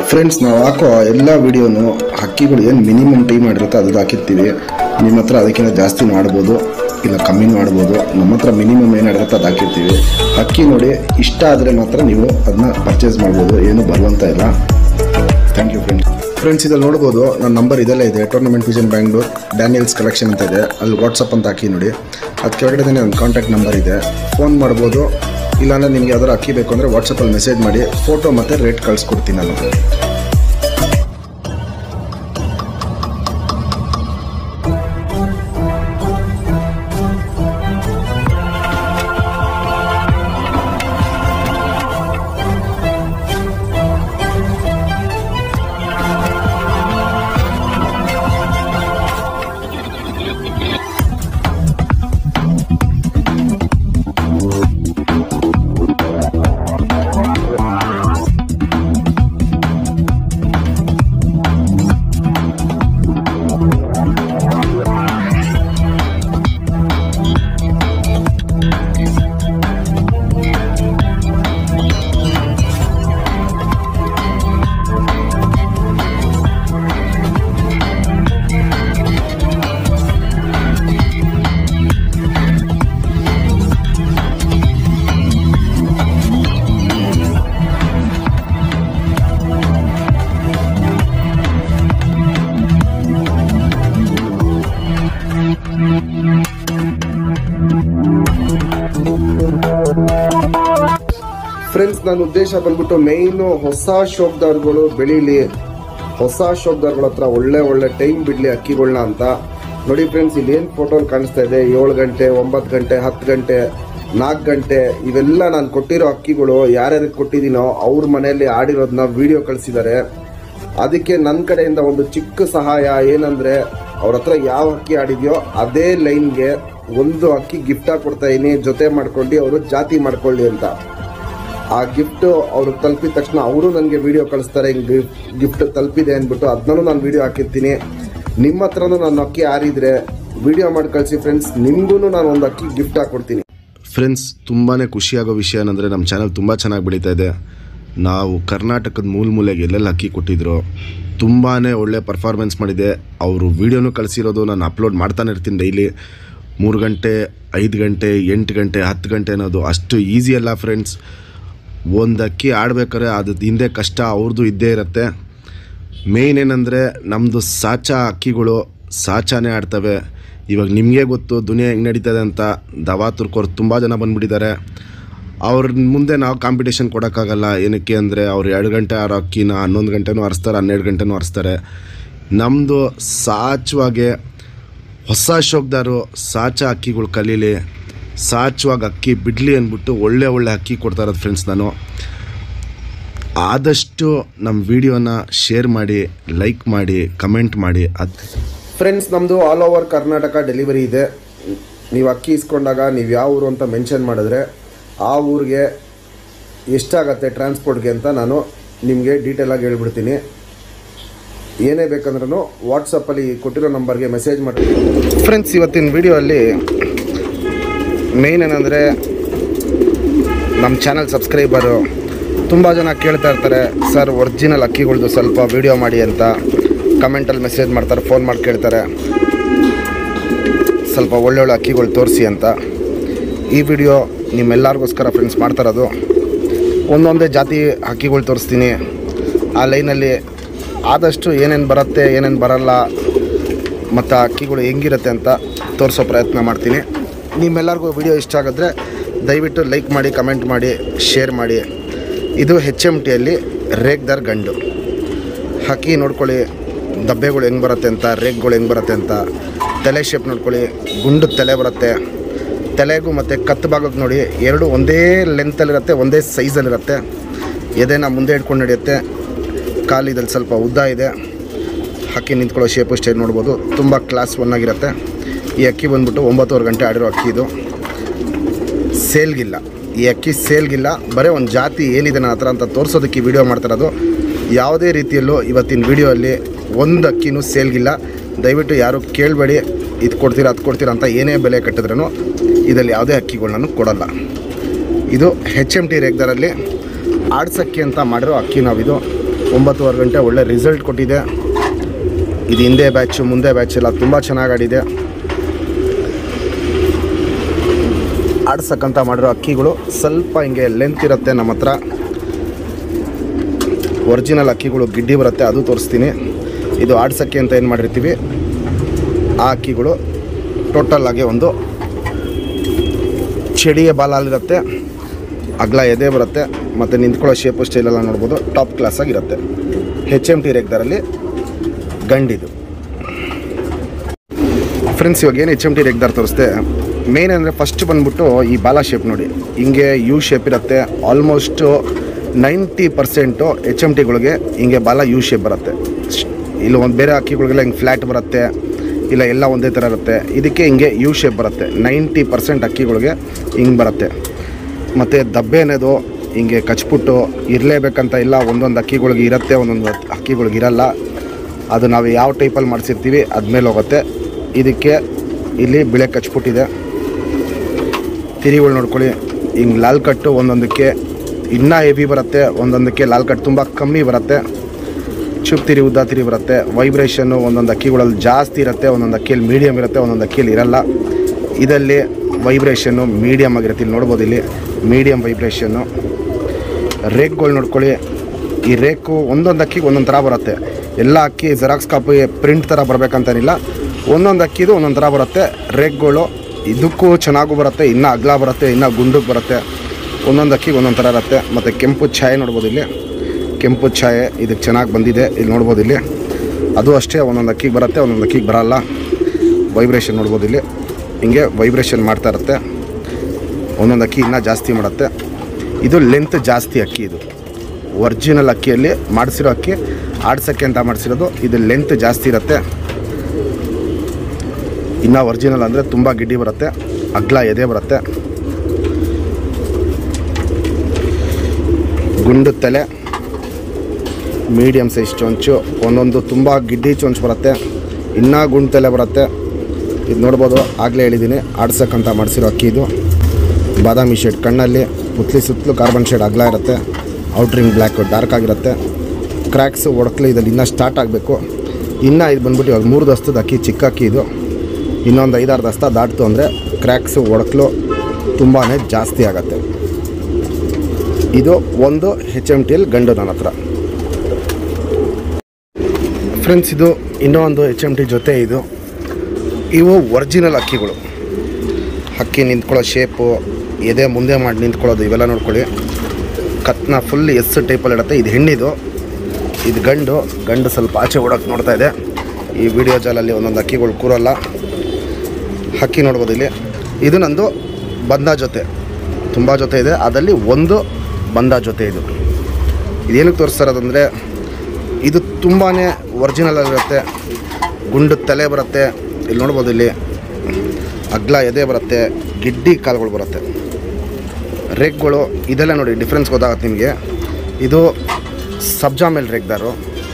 friends ನಾವು ಹಾಕೋ ಎಲ್ಲ ವಿಡಿಯೋನು ಹಕ್ಕಿಗಳು ಏನು ಮಿನಿಮಮ್ ಟೈಮ್ ಮಾಡಿರುತ್ತೆ ಅದು ಹಾಕಿರ್ತೀವಿ ನಿಮ್ಮ ಹತ್ರ ಅದಕ್ಕಿಂತ ಜಾಸ್ತಿ ಮಾಡ್ಬೋದು ಇಲ್ಲ ಕಮ್ಮಿ ಮಾಡ್ಬೋದು ನಮ್ಮ ಹತ್ರ ಮಿನಿಮಮ್ ಏನಿರುತ್ತೆ ಅದು ಹಾಕಿರ್ತೀವಿ ಹಕ್ಕಿ ನೋಡಿ ಇಷ್ಟ ಆದರೆ ಮಾತ್ರ ನೀವು ಅದನ್ನ ಪರ್ಚೇಸ್ ಮಾಡ್ಬೋದು ಏನು ಬರುವಂತ ಇಲ್ಲ ಥ್ಯಾಂಕ್ ಯು ಫ್ರೆಂಡ್ಸ್ ಫ್ರೆಂಡ್ಸ್ ಇದಲ್ಲಿ ನೋಡ್ಬೋದು ನನ್ನ ನಂಬರ್ ಇದೆಲ್ಲ ಇದೆ tournament vision Bangalore Daniel's collection ಅಂತ ಇದೆ ಅಲ್ಲಿ ವಾಟ್ಸಪ್ ಅಂತ ಹಾಕಿ ನೋಡಿ ಅದು ಕೆಳಗಡೆ ನನ್ನ ಕಾಂಟ್ಯಾಕ್ಟ್ ನಂಬರ್ ಇದೆ ಫೋನ್ ಮಾಡ್ಬೋದು ಇಲ್ಲಾಂದ್ರೆ ನಿಮ್ಗೆ ಯಾವ್ದಾರು ಅಕ್ಕಿ ಬೇಕು ಅಂದರೆ ವಾಟ್ಸಪ್ಪಲ್ಲಿ ಮೆಸೇಜ್ ಮಾಡಿ ಫೋಟೋ ಮತ್ತು ರೇಟ್ ಕಳಿಸ್ಕೊಡ್ತೀನಿ ನಾನು ಫ್ರೆಂಡ್ಸ್ ನನ್ನ ಉದ್ದೇಶ ಬಂದ್ಬಿಟ್ಟು ಮೇಯ್ನು ಹೊಸ ಶೋಕ್ದಾರ್ಗಳು ಬೆಳೀಲಿ ಹೊಸ ಶೋಕ್ದಾರ್ಗಳ ಹತ್ರ ಒಳ್ಳೆ ಒಳ್ಳೆ ಟೈಮ್ ಬಿಡಲಿ ಅಕ್ಕಿಗಳನ್ನ ಅಂತ ನೋಡಿ ಫ್ರೆಂಡ್ಸ್ ಇಲ್ಲಿ ಏನು ಫೋಟೋ ಕಾಣಿಸ್ತಾ ಇದೆ ಏಳು ಗಂಟೆ ಒಂಬತ್ತು ಗಂಟೆ ಹತ್ತು ಗಂಟೆ ನಾಲ್ಕು ಗಂಟೆ ಇವೆಲ್ಲ ನಾನು ಕೊಟ್ಟಿರೋ ಅಕ್ಕಿಗಳು ಯಾರ್ಯಾರಿಗೆ ಕೊಟ್ಟಿದ್ದೀನೋ ಅವ್ರ ಮನೆಯಲ್ಲಿ ಆಡಿರೋದನ್ನ ವಿಡಿಯೋ ಕಳಿಸಿದ್ದಾರೆ ಅದಕ್ಕೆ ನನ್ನ ಕಡೆಯಿಂದ ಒಂದು ಚಿಕ್ಕ ಸಹಾಯ ಏನಂದ್ರೆ ಅವ್ರ ಹತ್ರ ಯಾವ ಅಕ್ಕಿ ಆಡಿದ್ಯೋ ಅದೇ ಲೈನ್ಗೆ ಒಂದು ಅಕ್ಕಿ ಗಿಫ್ಟ್ ಆಗಿ ಕೊಡ್ತಾ ಇದೀನಿ ಜೊತೆ ಮಾಡ್ಕೊಂಡು ಅವರು ಜಾತಿ ಮಾಡ್ಕೊಳ್ಳಿ ಅಂತ ಆ ಗಿಫ್ಟ್ ಅವ್ರು ತಲುಪಿದ ತಕ್ಷಣ ಅವರು ನನಗೆ ವಿಡಿಯೋ ಕಳಿಸ್ತಾರೆ ಹಿಂಗೆ ಗಿಫ್ಟ್ ತಲುಪಿದೆ ಅಂದ್ಬಿಟ್ಟು ಅದನ್ನೂ ನಾನು ವಿಡಿಯೋ ಹಾಕಿರ್ತೀನಿ ನಿಮ್ಮ ಹತ್ರನೂ ನಾನು ಅಕ್ಕಿ ಆರಿದ್ರೆ ವಿಡಿಯೋ ಮಾಡಿ ಕಳಿಸಿ ಫ್ರೆಂಡ್ಸ್ ನಿಮಗೂ ನಾನು ಒಂದು ಅಕ್ಕಿ ಗಿಫ್ಟ್ ಹಾಕ್ಕೊಡ್ತೀನಿ ಫ್ರೆಂಡ್ಸ್ ತುಂಬಾ ಖುಷಿಯಾಗೋ ವಿಷಯ ಏನಂದರೆ ನಮ್ಮ ಚಾನಲ್ ತುಂಬ ಚೆನ್ನಾಗಿ ಬೆಳೀತಾ ಇದೆ ನಾವು ಕರ್ನಾಟಕದ ಮೂಲ ಮೂಲೆಗೆ ಎಲ್ಲೆಲ್ಲಿ ಅಕ್ಕಿ ಕೊಟ್ಟಿದ್ರು ತುಂಬಾ ಒಳ್ಳೆ ಪರ್ಫಾರ್ಮೆನ್ಸ್ ಮಾಡಿದೆ ಅವರು ವೀಡಿಯೋನು ಕಳಿಸಿರೋದು ನಾನು ಅಪ್ಲೋಡ್ ಮಾಡ್ತಾನೆ ಇರ್ತೀನಿ ಡೈಲಿ ಮೂರು ಗಂಟೆ ಐದು ಗಂಟೆ ಎಂಟು ಗಂಟೆ ಹತ್ತು ಗಂಟೆ ಅನ್ನೋದು ಅಷ್ಟು ಈಸಿ ಅಲ್ಲ ಫ್ರೆಂಡ್ಸ್ ಒಂದು ಅಕ್ಕಿ ಆಡ್ಬೇಕಾದ್ರೆ ಅದು ಹಿಂದೆ ಕಷ್ಟ ಅವ್ರದ್ದು ಇದ್ದೇ ಇರುತ್ತೆ ಮೇಯ್ನ್ ಏನಂದರೆ ನಮ್ಮದು ಸಾಚಾ ಅಕ್ಕಿಗಳು ಸಾಚಾನೇ ಆಡ್ತವೆ ಇವಾಗ ನಿಮಗೆ ಗೊತ್ತು ದುನಿಯಾ ಹೆಂಗೆ ನಡೀತದೆ ಅಂತ ದವಾ ತುರ್ಕೋರು ತುಂಬ ಜನ ಬಂದುಬಿಟ್ಟಿದ್ದಾರೆ ಅವ್ರ ಮುಂದೆ ನಾವು ಕಾಂಪಿಟೇಷನ್ ಕೊಡೋಕ್ಕಾಗಲ್ಲ ಏನಕ್ಕೆ ಅಂದರೆ ಅವ್ರು ಎರಡು ಗಂಟೆ ಆರೋ ಅಕ್ಕಿನ ಹನ್ನೊಂದು ಗಂಟೆನೂ ಹರಿಸ್ತಾರೆ ಹನ್ನೆರಡು ಗಂಟೆನೂ ಹರಿಸ್ತಾರೆ ನಮ್ಮದು ಸಾಚವಾಗೆ ಹೊಸ ಶೋಕ್ದಾರು ಸಾಚ ಅಕ್ಕಿಗಳು ಕಲೀಲಿ ಸಾಚವಾಗಿ ಅಕ್ಕಿ ಬಿಡಲಿ ಅಂದ್ಬಿಟ್ಟು ಒಳ್ಳೆ ಒಳ್ಳೆ ಅಕ್ಕಿ ಕೊಡ್ತಾ ಇರೋದು ಫ್ರೆಂಡ್ಸ್ ನಾನು ಆದಷ್ಟು ನಮ್ಮ ವಿಡಿಯೋನ ಶೇರ್ ಮಾಡಿ ಲೈಕ್ ಮಾಡಿ ಕಮೆಂಟ್ ಮಾಡಿ ಅದು ಫ್ರೆಂಡ್ಸ್ ನಮ್ಮದು ಆಲ್ ಓವರ್ ಕರ್ನಾಟಕ ಡೆಲಿವರಿ ಇದೆ ನೀವು ಅಕ್ಕಿ ಇಸ್ಕೊಂಡಾಗ ನೀವು ಯಾವ ಊರು ಅಂತ ಮೆನ್ಷನ್ ಮಾಡಿದ್ರೆ ಆ ಊರಿಗೆ ಎಷ್ಟಾಗತ್ತೆ ಟ್ರಾನ್ಸ್ಪೋರ್ಟ್ಗೆ ಅಂತ ನಾನು ನಿಮಗೆ ಡೀಟೇಲಾಗಿ ಹೇಳ್ಬಿಡ್ತೀನಿ ಏನೇ ಬೇಕಂದ್ರೂ ವಾಟ್ಸಪ್ಪಲ್ಲಿ ಕೊಟ್ಟಿರೋ ನಂಬರ್ಗೆ ಮೆಸೇಜ್ ಮಾಡಿ ಫ್ರೆಂಡ್ಸ್ ಇವತ್ತಿನ ವಿಡಿಯೋ ಅಲ್ಲಿ ಮೇಯ್ನ್ ಏನಂದರೆ ನಮ್ಮ ಚಾನಲ್ ಸಬ್ಸ್ಕ್ರೈಬರು ತುಂಬ ಜನ ಕೇಳ್ತಾ ಇರ್ತಾರೆ ಸರ್ ಒರಿಜಿನಲ್ ಅಕ್ಕಿಗಳ್ದು ಸ್ವಲ್ಪ ವಿಡಿಯೋ ಮಾಡಿ ಅಂತ ಕಮೆಂಟಲ್ಲಿ ಮೆಸೇಜ್ ಮಾಡ್ತಾರೆ ಫೋನ್ ಮಾಡಿ ಕೇಳ್ತಾರೆ ಸ್ವಲ್ಪ ಒಳ್ಳೊಳ್ಳೆ ಅಕ್ಕಿಗಳು ತೋರಿಸಿ ಅಂತ ಈ ವಿಡಿಯೋ ನಿಮ್ಮೆಲ್ಲರಿಗೋಸ್ಕರ ಫ್ರೆಂಡ್ಸ್ ಮಾಡ್ತಾರದು ಒಂದೊಂದೇ ಜಾತಿ ಹಕ್ಕಿಗಳು ತೋರಿಸ್ತೀನಿ ಆ ಲೈನಲ್ಲಿ ಆದಷ್ಟು ಏನೇನು ಬರುತ್ತೆ ಏನೇನು ಬರಲ್ಲ ಮತ್ತು ಆ ಅಕ್ಕಿಗಳು ಹೆಂಗಿರುತ್ತೆ ಅಂತ ತೋರಿಸೋ ಪ್ರಯತ್ನ ಮಾಡ್ತೀನಿ ನಿಮ್ಮೆಲ್ಲರಿಗೂ ವಿಡಿಯೋ ಇಷ್ಟ ಆಗಿದ್ರೆ ದಯವಿಟ್ಟು ಲೈಕ್ ಮಾಡಿ ಕಮೆಂಟ್ ಮಾಡಿ ಶೇರ್ ಮಾಡಿ ಇದು ಹೆಚ್ ಎಮ್ ಟಿಯಲ್ಲಿ ರೇಗ್ದಾರ್ ಗಂಡು ಹಕ್ಕಿ ನೋಡ್ಕೊಳ್ಳಿ ದಬ್ಬೆಗಳು ಹೆಂಗೆ ಬರುತ್ತೆ ಅಂತ ರೇಗ್ಗಳು ಹೆಂಗೆ ಬರುತ್ತೆ ಅಂತ ತಲೆ ಶೇಪ್ ನೋಡ್ಕೊಳ್ಳಿ ಗುಂಡು ತಲೆ ಬರುತ್ತೆ ತಲೆಗೂ ಮತ್ತು ಕತ್ತು ಭಾಗಕ್ಕೆ ನೋಡಿ ಎರಡು ಒಂದೇ ಲೆಂತಲ್ಲಿರುತ್ತೆ ಒಂದೇ ಸೈಜಲ್ಲಿರುತ್ತೆ ಎದೆನ ಮುಂದೆ ಇಟ್ಕೊಂಡು ನಡೆಯುತ್ತೆ ಕಾಲಿದಲ್ಲಿ ಸ್ವಲ್ಪ ಉದ್ದ ಇದೆ ಹಕ್ಕಿ ನಿಂತ್ಕೊಳ್ಳೋ ಶೇಪು ಸ್ಟೈಲ್ ನೋಡ್ಬೋದು ತುಂಬ ಕ್ಲಾಸ್ ಒನ್ ಆಗಿರುತ್ತೆ ಈ ಅಕ್ಕಿ ಬಂದ್ಬಿಟ್ಟು ಒಂಬತ್ತುವರೆ ಗಂಟೆ ಆಡಿರೋ ಅಕ್ಕಿ ಇದು ಸೇಲ್ಗಿಲ್ಲ ಈ ಅಕ್ಕಿ ಸೇಲ್ಗಿಲ್ಲ ಬರೀ ಒಂದು ಜಾತಿ ಏನಿದೆ ನನ್ನ ಹತ್ರ ಅಂತ ತೋರಿಸೋದಕ್ಕೆ ವಿಡಿಯೋ ಮಾಡ್ತಿರೋದು ಯಾವುದೇ ರೀತಿಯಲ್ಲೂ ಇವತ್ತಿನ ವಿಡಿಯೋ ಅಲ್ಲಿ ಒಂದು ಅಕ್ಕಿನೂ ಸೇಲ್ಗಿಲ್ಲ ದಯವಿಟ್ಟು ಯಾರು ಕೇಳಬೇಡಿ ಇದು ಕೊಡ್ತೀರಾ ಅದು ಕೊಡ್ತೀರಾ ಅಂತ ಏನೇ ಬೆಲೆ ಕಟ್ಟಿದ್ರೂ ಇದರಲ್ಲಿ ಯಾವುದೇ ಅಕ್ಕಿಗಳನ್ನ ಕೊಡಲ್ಲ ಇದು ಹೆಚ್ ಎಮ್ ಟಿ ರೇಗ್ದರಲ್ಲಿ ಆಡ್ಸಕ್ಕಿ ಅಂತ ಮಾಡಿರೋ ಅಕ್ಕಿ ನಾವಿದು ಒಂಬತ್ತುವರೆ ಗಂಟೆ ಒಳ್ಳೆ ರಿಸಲ್ಟ್ ಕೊಟ್ಟಿದೆ ಇದು ಹಿಂದೆ ಬ್ಯಾಚು ಮುಂದೆ ಬ್ಯಾಚ್ ಎಲ್ಲ ತುಂಬ ಚೆನ್ನಾಗಿ ಆಡಿದೆ ಆಡ್ಸಕ್ಕಂತ ಮಾಡಿರೋ ಅಕ್ಕಿಗಳು ಸ್ವಲ್ಪ ಹಿಂಗೆ ಲೆಂತ್ ಇರುತ್ತೆ ನಮ್ಮ ಹತ್ರ ಒರಿಜಿನಲ್ ಅಕ್ಕಿಗಳು ಗಿಡ್ಡಿ ಬರುತ್ತೆ ಅದು ತೋರಿಸ್ತೀನಿ ಇದು ಆಡ್ಸಕ್ಕೆ ಅಂತ ಏನು ಮಾಡಿರ್ತೀವಿ ಆ ಅಕ್ಕಿಗಳು ಟೋಟಲ್ ಆಗಿ ಒಂದು ಚಡಿಯ ಬಾಲಲ್ಲಿರುತ್ತೆ ಅಗ್ಲ ಎದೆ ಬರುತ್ತೆ ಮತ್ತು ನಿಂತ್ಕೊಳ್ಳೋ ಶೇಪು ಸ್ಟೈಲೆಲ್ಲ ನೋಡ್ಬೋದು ಟಾಪ್ ಕ್ಲಾಸಾಗಿರುತ್ತೆ ಹೆಚ್ ಎಮ್ ಟಿ ರೇಗ್ದಾರಲ್ಲಿ ಗಂಡಿದು ಫ್ರೆಂಡ್ಸ್ ಇವಾಗ ಏನು ಎಚ್ ಎಮ್ ಟಿ ರೇಗ್ದಾರ್ ತೋರಿಸ್ದೆ ಮೇನ್ ಅಂದರೆ ಫಸ್ಟ್ ಬಂದ್ಬಿಟ್ಟು ಈ ಬಾಲ ಶೇಪ್ ನೋಡಿ ಹಿಂಗೆ ಯು ಶೇಪ್ ಇರುತ್ತೆ almost ninety percent H M ಟಿಗಳಿಗೆ ಹಿಂಗೆ ಬಾಲ ಯು ಶೇಪ್ ಬರುತ್ತೆ ಶ್- ಇಲ್ಲಿ ಒಂದು ಬೇರೆ ಅಕ್ಕಿಗಳಿಗೆಲ್ಲ ಹಿಂಗೆ ಫ್ಲ್ಯಾಟ್ ಬರುತ್ತೆ ಇಲ್ಲ ಎಲ್ಲ ಒಂದೇ ಥರ ಇರುತ್ತೆ ಇದಕ್ಕೆ ಹಿಂಗೆ ಯು ಶೇಪ್ ಬರುತ್ತೆ ನೈಂಟಿ ಪರ್ಸೆಂಟ್ ಅಕ್ಕಿಗಳಿಗೆ ಹಿಂಗೆ ಬರುತ್ತೆ ಮತ್ತು ದಬ್ಬೆ ಅನ್ನೋದು ಹಿಂಗೆ ಕಚ್ಬಿಟ್ಟು ಇರಲೇಬೇಕಂತ ಇಲ್ಲ ಒಂದೊಂದು ಅಕ್ಕಿಗಳಿಗೆ ಇರುತ್ತೆ ಒಂದೊಂದು ಅಕ್ಕಿಗಳಿಗೆ ಇರಲ್ಲ ಅದು ನಾವು ಯಾವ ಟೈಪಲ್ಲಿ ಮಾಡಿಸಿರ್ತೀವಿ ಅದ್ಮೇಲೆ ಹೋಗುತ್ತೆ ಇದಕ್ಕೆ ಇಲ್ಲಿ ಬಿಳೆ ಕಚ್ಬಿಟ್ಟಿದೆ ತಿರಿಗಳು ನೋಡ್ಕೊಳ್ಳಿ ಹಿಂಗೆ ಲಾಲ್ ಕಟ್ಟು ಒಂದೊಂದಕ್ಕೆ ಇನ್ನೂ ಹೆವಿ ಬರುತ್ತೆ ಒಂದೊಂದಕ್ಕೆ ಲಾಲ್ ಕಟ್ ತುಂಬ ಕಮ್ಮಿ ಬರುತ್ತೆ ಚುಪ್ ತಿರಿ ಉದ್ದ ತಿರಿ ಬರುತ್ತೆ ವೈಬ್ರೇಷನ್ನು ಒಂದೊಂದು ಅಕ್ಕಿಗಳಲ್ಲಿ ಜಾಸ್ತಿ ಇರುತ್ತೆ ಒಂದೊಂದು ಅಕ್ಕಿಯಲ್ಲಿ ಮೀಡಿಯಮ್ ಇರುತ್ತೆ ಒಂದೊಂದು ಅಕ್ಕಿಯಲ್ಲಿ ಇರಲ್ಲ ಇದರಲ್ಲಿ ವೈಬ್ರೇಷನ್ನು ಮೀಡಿಯಮ್ ಆಗಿರುತ್ತೆ ಇಲ್ಲಿ ನೋಡ್ಬೋದು ಇಲ್ಲಿ ಮೀಡಿಯಮ್ ವೈಬ್ರೇಷನ್ನು ರೇಕ್ಗಳು ನೋಡ್ಕೊಳ್ಳಿ ಈ ರೇಕು ಒಂದೊಂದು ಅಕ್ಕಿಗೆ ಒಂದೊಂದು ಥರ ಬರುತ್ತೆ ಎಲ್ಲ ಅಕ್ಕಿ ಜೆರಾಕ್ಸ್ ಕಾಪಿ ಪ್ರಿಂಟ್ ಥರ ಬರಬೇಕಂತೇನಿಲ್ಲ ಒಂದೊಂದು ಅಕ್ಕಿದು ಒಂದೊಂದು ಥರ ಬರುತ್ತೆ ರೇಕ್ಗಳು ಇದಕ್ಕೂ ಚೆನ್ನಾಗೂ ಬರುತ್ತೆ ಇನ್ನೂ ಅಗ್ಲ ಬರುತ್ತೆ ಇನ್ನೂ ಗುಂಡಕ್ಕೆ ಬರುತ್ತೆ ಒಂದೊಂದು ಅಕ್ಕಿಗೆ ಒಂದೊಂದು ಥರ ಇರುತ್ತೆ ಮತ್ತು ಕೆಂಪು ಛಾಯೆ ನೋಡ್ಬೋದು ಇಲ್ಲಿ ಕೆಂಪು ಛಾಯೆ ಇದಕ್ಕೆ ಚೆನ್ನಾಗಿ ಬಂದಿದೆ ಇಲ್ಲಿ ನೋಡ್ಬೋದು ಇಲ್ಲಿ ಅದು ಅಷ್ಟೇ ಒಂದೊಂದು ಅಕ್ಕಿಗೆ ಬರುತ್ತೆ ಒಂದೊಂದು ಅಕ್ಕಿಗೆ ಬರಲ್ಲ ವೈಬ್ರೇಷನ್ ನೋಡ್ಬೋದು ಇಲ್ಲಿ ಹಿಂಗೆ ವೈಬ್ರೇಷನ್ ಮಾಡ್ತಾ ಇರುತ್ತೆ ಒಂದೊಂದು ಅಕ್ಕಿ ಇನ್ನೂ ಜಾಸ್ತಿ ಮಾಡುತ್ತೆ ಇದು ಲೆಂತ್ ಜಾಸ್ತಿ ಅಕ್ಕಿ ಇದು ಒರಿಜಿನಲ್ ಅಕ್ಕಿಯಲ್ಲಿ ಮಾಡಿಸಿರೋ ಅಕ್ಕಿ ಆಡ್ಸೋಕ್ಕೆ ಅಂತ ಮಾಡಿಸಿರೋದು ಇದು ಲೆಂತ್ ಜಾಸ್ತಿ ಇರುತ್ತೆ ಇನ್ನು ಒರಿಜಿನಲ್ ಅಂದರೆ ತುಂಬ ಗಿಡ್ಡಿ ಬರುತ್ತೆ ಅಗ್ಲ ಎದೆ ಬರುತ್ತೆ ಗುಂಡು ತಲೆ ಮೀಡಿಯಮ್ ಸೈಜ್ ಚೊಂಚು ಒಂದೊಂದು ತುಂಬ ಗಿಡ್ಡಿ ಚೊಂಚು ಬರುತ್ತೆ ಇನ್ನೂ ಗುಂಡು ತಲೆ ಬರುತ್ತೆ ಇದು ನೋಡ್ಬೋದು ಆಗಲೇ ಹೇಳಿದ್ದೀನಿ ಆಡ್ಸಕ್ಕಂತ ಮಾಡಿಸಿರೋ ಅಕ್ಕಿ ಇದು ಬಾದಾಮಿ ಶೇಡ್ ಕಣ್ಣಲ್ಲಿ ಪುತ್ಲಿ ಸುತ್ತಲೂ ಕಾರ್ಬನ್ ಶೇಡ್ ಅಗಲ ಇರುತ್ತೆ ಔಟ್ರಿಂಗ್ ಬ್ಲ್ಯಾಕ್ ಡಾರ್ಕ್ ಆಗಿರುತ್ತೆ ಕ್ರ್ಯಾಕ್ಸು ಒಡಕ್ಲು ಇದಲ್ಲಿ ಇನ್ನೂ ಸ್ಟಾರ್ಟ್ ಆಗಬೇಕು ಇನ್ನು ಇದು ಬಂದ್ಬಿಟ್ಟು ಇವಾಗ ಮೂರು ದಸ್ತದ ಅಕ್ಕಿ ಚಿಕ್ಕ ಅಕ್ಕಿ ಇದು ಇನ್ನೊಂದು ಐದಾರು ದಸ್ತ ದಾಟ್ತು ಅಂದರೆ ಕ್ರ್ಯಾಕ್ಸು ಒಡಕ್ಲು ತುಂಬಾ ಜಾಸ್ತಿ ಆಗುತ್ತೆ ಇದು ಒಂದು ಹೆಚ್ ಎಮ್ ಟಿಯಲ್ಲಿ ಗಂಡು ನನ್ನ ಹತ್ರ ಫ್ರೆಂಡ್ಸ್ ಇದು ಇನ್ನೂ ಒಂದು ಎಚ್ ಎಮ್ ಟಿ ಜೊತೆ ಇದು ಇವು ಒರಿಜಿನಲ್ ಅಕ್ಕಿಗಳು ಹಕ್ಕಿ ನಿಂತ್ಕೊಳ್ಳೋ ಶೇಪು ಎದೆ ಮುಂದೆ ಮಾಡಿ ನಿಂತ್ಕೊಳ್ಳೋದು ಇವೆಲ್ಲ ನೋಡ್ಕೊಳ್ಳಿ ಕತ್ನ ಫುಲ್ ಎಸ್ ಟೈಪಲ್ಲಿ ಇಡುತ್ತೆ ಇದು ಹೆಣ್ಣಿದು ಇದು ಗಂಡು ಗಂಡು ಸ್ವಲ್ಪ ಆಚೆ ಓಡೋಕೆ ನೋಡ್ತಾ ಇದೆ ಈ ವಿಡಿಯೋ ಜಾಲಲ್ಲಿ ಒಂದೊಂದು ಅಕ್ಕಿಗಳು ಕೂರಲ್ಲ ಹಕ್ಕಿ ನೋಡ್ಬೋದು ಇಲ್ಲಿ ಇದು ನಂದು ಬಂದ ಜೊತೆ ತುಂಬ ಜೊತೆ ಇದೆ ಅದರಲ್ಲಿ ಒಂದು ಬಂದ ಜೊತೆ ಇದು ಇದೇನಕ್ಕೆ ತೋರಿಸ್ತಾ ಇರೋದಂದರೆ ಇದು ತುಂಬಾ ಒರಿಜಿನಲ್ ಆಗಿರುತ್ತೆ ಗುಂಡು ತಲೆ ಬರುತ್ತೆ ಇಲ್ಲಿ ನೋಡ್ಬೋದು ಇಲ್ಲಿ ಅಗ್ಲ ಎದೆ ಬರುತ್ತೆ ಗಿಡ್ಡಿ ಕಾಲುಗಳು ಬರುತ್ತೆ ರೇಕ್ಗಳು ಇದೆಲ್ಲ ನೋಡಿ ಡಿಫ್ರೆನ್ಸ್ ಗೊತ್ತಾಗುತ್ತೆ ನಿಮಗೆ ಇದು ಸಬ್ಜಾ ಮೇಲೆ ರೇಕ್ದಾರು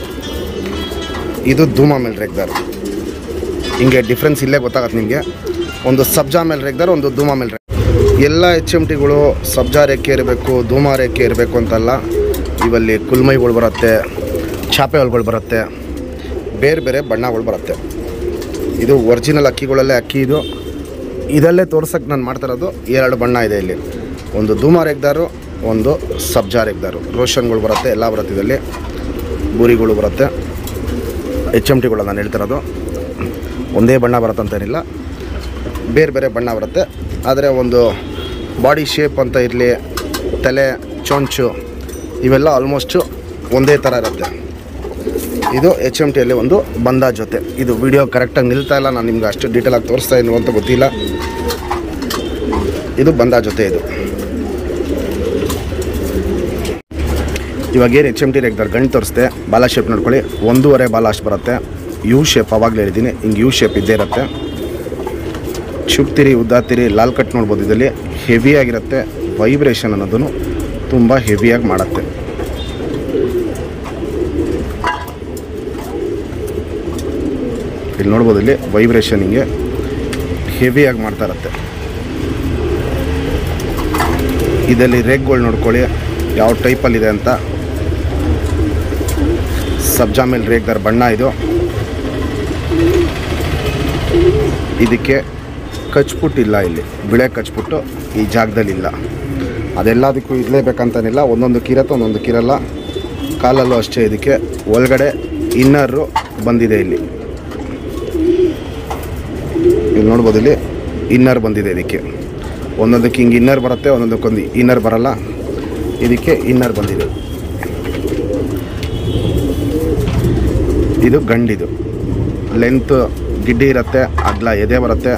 ಇದು ಧೂಮಾ ಮೇಲೆ ರೇಕ್ದಾರು ಹಿಂಗೆ ಡಿಫ್ರೆನ್ಸ್ ಇಲ್ಲೇ ಗೊತ್ತಾಗತ್ತೆ ನಿಮಗೆ ಒಂದು ಸಬ್ಜಾ ಮೇಲೆ ರೇಕ್ದಾರು ಒಂದು ಧೂಮಾ ಮೇಲೆ ರೇಕ್ ಎಲ್ಲ ಎಚ್ ಎಮ್ ಟಿಗಳು ಸಬ್ಜಾ ರೇಖೆ ಇರಬೇಕು ಧೂಮಾ ರೇಖೆ ಇರಬೇಕು ಅಂತಲ್ಲ ಇವಲ್ಲಿ ಕುಲ್ಮೈಗಳು ಬರುತ್ತೆ ಚಾಪೆ ಹೊಲ್ಗಳು ಬರುತ್ತೆ ಬೇರೆ ಬೇರೆ ಬಣ್ಣಗಳು ಬರುತ್ತೆ ಇದು ಒರಿಜಿನಲ್ ಅಕ್ಕಿಗಳಲ್ಲೇ ಅಕ್ಕಿ ಇದು ಇದಲ್ಲೇ ತೋರ್ಸಕ್ಕೆ ನಾನು ಮಾಡ್ತಾ ಇರೋದು ಎರಡು ಬಣ್ಣ ಇದೆ ಇಲ್ಲಿ ಒಂದು ಧೂಮಾ ರೇಗ್ದಾರು ಒಂದು ಸಬ್ಜಾ ರೇಗ್ದಾರು ರೋಷನ್ಗಳು ಬರುತ್ತೆ ಎಲ್ಲ ಬರುತ್ತೆ ಇದರಲ್ಲಿ ಬೂರಿಗಳು ಬರುತ್ತೆ ಎಚ್ ಎಮ್ ಟಿಗಳು ನಾನು ಹೇಳ್ತಿರೋದು ಒಂದೇ ಬಣ್ಣ ಬರುತ್ತಂತೇನಿಲ್ಲ ಬೇರೆ ಬೇರೆ ಬಣ್ಣ ಬರುತ್ತೆ ಆದರೆ ಒಂದು ಬಾಡಿ ಶೇಪ್ ಅಂತ ಇರಲಿ ತಲೆ ಚೊಂಚು ಇವೆಲ್ಲ ಆಲ್ಮೋಸ್ಟು ಒಂದೇ ಥರ ಇರುತ್ತೆ ಇದು ಎಚ್ ಎಮ್ ಟಿಯಲ್ಲಿ ಒಂದು ಬಂದ ಜೊತೆ ಇದು ವಿಡಿಯೋ ಕರೆಕ್ಟಾಗಿ ನಿಲ್ತಾ ಇಲ್ಲ ನಾನು ನಿಮ್ಗೆ ಅಷ್ಟು ಡೀಟೇಲಾಗಿ ತೋರಿಸ್ತಾ ಇನ್ನು ಅಂತ ಗೊತ್ತಿಲ್ಲ ಇದು ಬಂದ ಜೊತೆ ಇದು ಇವಾಗ ಏನು ಎಚ್ ಎಮ್ ಟಿ ರೇಗ್ದಾರೆ ಗಂಟು ತೋರಿಸ್ದೆ ಬಾಲ ಶೇಪ್ ನೋಡ್ಕೊಳ್ಳಿ ಒಂದೂವರೆ ಬಾಲ ಅಷ್ಟು ಬರುತ್ತೆ ಯು ಶೇಪ್ ಅವಾಗಲೇ ಹೇಳಿದ್ದೀನಿ ಹಿಂಗೆ ಯು ಶೇಪ್ ಇದ್ದೇ ಇರುತ್ತೆ ಚುಪ್ತಿರಿ ಉದ್ದಾತಿರಿ ಲಾಲ್ ಕಟ್ ನೋಡ್ಬೋದು ಇದರಲ್ಲಿ ಹೆವಿಯಾಗಿರುತ್ತೆ ವೈಬ್ರೇಷನ್ ಅನ್ನೋದನ್ನು ತುಂಬ ಹೆವಿಯಾಗಿ ಮಾಡುತ್ತೆ ಇಲ್ಲಿ ನೋಡ್ಬೋದು ಇಲ್ಲಿ ವೈಬ್ರೇಷನ್ ಹಿಂಗೆ ಹೆವಿಯಾಗಿ ಮಾಡ್ತಾ ಇರುತ್ತೆ ಇದರಲ್ಲಿ ರೇಗ್ಗಳು ನೋಡ್ಕೊಳ್ಳಿ ಯಾವ ಟೈಪಲ್ಲಿದೆ ಅಂತ ಸಬ್ಜಾ ಮೇಲೆ ರೇಗ್ದಾರ್ ಬಣ್ಣ ಇದು ಇದಕ್ಕೆ ಕಚ್ಪುಟ್ಟಿಲ್ಲ ಇಲ್ಲಿ ಬಿಳೆ ಕಚ್ಪುಟ್ಟು ಈ ಜಾಗದಲ್ಲಿ ಇಲ್ಲ ಅದೆಲ್ಲದಕ್ಕೂ ಇರಲೇಬೇಕಂತನಿಲ್ಲ ಒಂದೊಂದು ಕಿರತ್ತೆ ಒಂದೊಂದು ಕಿರಲ್ಲ ಕಾಲಲ್ಲೂ ಅಷ್ಟೇ ಇದಕ್ಕೆ ಒಳಗಡೆ ಇನ್ನರು ಬಂದಿದೆ ಇಲ್ಲಿ ಇಲ್ಲಿ ನೋಡ್ಬೋದು ಇಲ್ಲಿ ಇನ್ನರ್ ಬಂದಿದೆ ಇದಕ್ಕೆ ಒಂದೊಂದಕ್ಕೆ ಹಿಂಗೆ ಇನ್ನರ್ ಬರುತ್ತೆ ಒಂದೊಂದಕ್ಕೊಂದು ಇನ್ನರ್ ಬರಲ್ಲ ಇದಕ್ಕೆ ಇನ್ನರ್ ಬಂದಿದೆ ಇದು ಗಂಡಿದು ಲೆಂತ್ ಗಿಡ್ಡಿ ಇರುತ್ತೆ ಅಗ್ಲ ಎದೆ ಬರುತ್ತೆ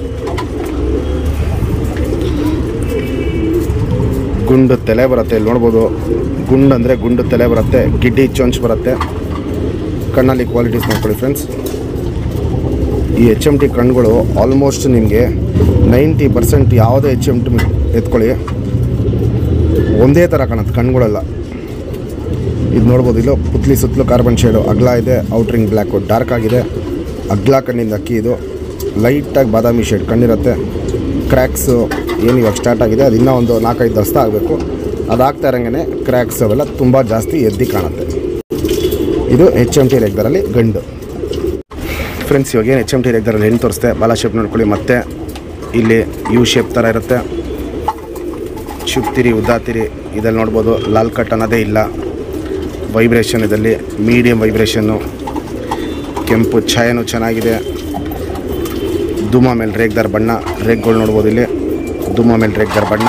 ಗುಂಡು ತಲೆ ಬರುತ್ತೆ ಇಲ್ಲಿ ನೋಡ್ಬೋದು ಗುಂಡು ಅಂದರೆ ಗುಂಡು ತಲೆ ಬರುತ್ತೆ ಗಿಡ್ಡಿ ಚೊಂಚ್ ಬರುತ್ತೆ ಕಣ್ಣಲ್ಲಿ ಕ್ವಾಲಿಟೀಸ್ ನೋಡ್ಕೊಳ್ಳಿ ಫ್ರೆಂಡ್ಸ್ ಈ ಎಚ್ ಎಮ್ ಟಿ ಕಣ್ಗಳು ಆಲ್ಮೋಸ್ಟ್ ನಿಮಗೆ ನೈಂಟಿ ಪರ್ಸೆಂಟ್ ಯಾವುದೇ ಎಚ್ ಎಮ್ ಟಿ ಎತ್ಕೊಳ್ಳಿ ಒಂದೇ ಥರ ಕಾಣುತ್ತೆ ಕಣ್ಗಳೆಲ್ಲ ಇದು ನೋಡ್ಬೋದು ಇಲ್ಲೋ ಪುತ್ಲಿ ಸುತ್ತಲೂ ಕಾರ್ಬನ್ ಶೇಡು ಅಗ್ಲ ಇದೆ ಔಟ್ರಿಂಗ್ ಬ್ಲ್ಯಾಕು ಡಾರ್ಕ್ ಆಗಿದೆ ಅಗ್ಲ ಕಣ್ಣಿಂದ ಅಕ್ಕಿ ಇದು ಲೈಟಾಗಿ ಬಾದಾಮಿ ಶೇಡ್ ಕಣ್ಣಿರುತ್ತೆ ಕ್ರ್ಯಾಕ್ಸು ಏನು ಇವಾಗ ಸ್ಟಾರ್ಟ್ ಆಗಿದೆ ಅದು ಇನ್ನೂ ಒಂದು ನಾಲ್ಕೈದು ದಸ್ತ ಆಗಬೇಕು ಅದಾಗ್ತಾ ಇರೋಂಗೆ ಕ್ರ್ಯಾಕ್ಸ್ ಅವೆಲ್ಲ ತುಂಬ ಜಾಸ್ತಿ ಎದ್ದಿ ಕಾಣುತ್ತೆ ಇದು ಎಚ್ ಎಮ್ ಟಿ ರೆಗ್ದರಲ್ಲಿ ಗಂಡು ಫ್ರೆಂಡ್ಸ್ ಇವಾಗ ಏನು ಎಚ್ ಎಮ್ ಟಿ ರೆಗ್ದರಲ್ಲಿ ಹೆಣ್ಣು ತೋರಿಸ್ತೆ ಬಾಲ ಶೇಪ್ ನೋಡ್ಕೊಳ್ಳಿ ಮತ್ತೆ ಇಲ್ಲಿ ಯು ಶೇಪ್ ಥರ ಇರುತ್ತೆ ಚುಪ್ತಿರಿ ಉದ್ದಾತಿರಿ ಇದಲ್ಲಿ ನೋಡ್ಬೋದು ಲಾಲ್ ಕಟ್ ಅನ್ನೋದೇ ಇಲ್ಲ ವೈಬ್ರೇಷನ್ ಇದರಲ್ಲಿ ಮೀಡಿಯಮ್ ವೈಬ್ರೇಷನ್ನು ಕೆಂಪು ಛಾಯನೂ ಚೆನ್ನಾಗಿದೆ ಧೂಮ ಮೇಲೆ ರೇಗ್ದಾರ್ ಬಣ್ಣ ರೇಗ್ಗಳು ನೋಡ್ಬೋದು ಇಲ್ಲಿ ಧೂಮ ಮೇಲೆ ರೇಗ್ದಾರ್ ಬಣ್ಣ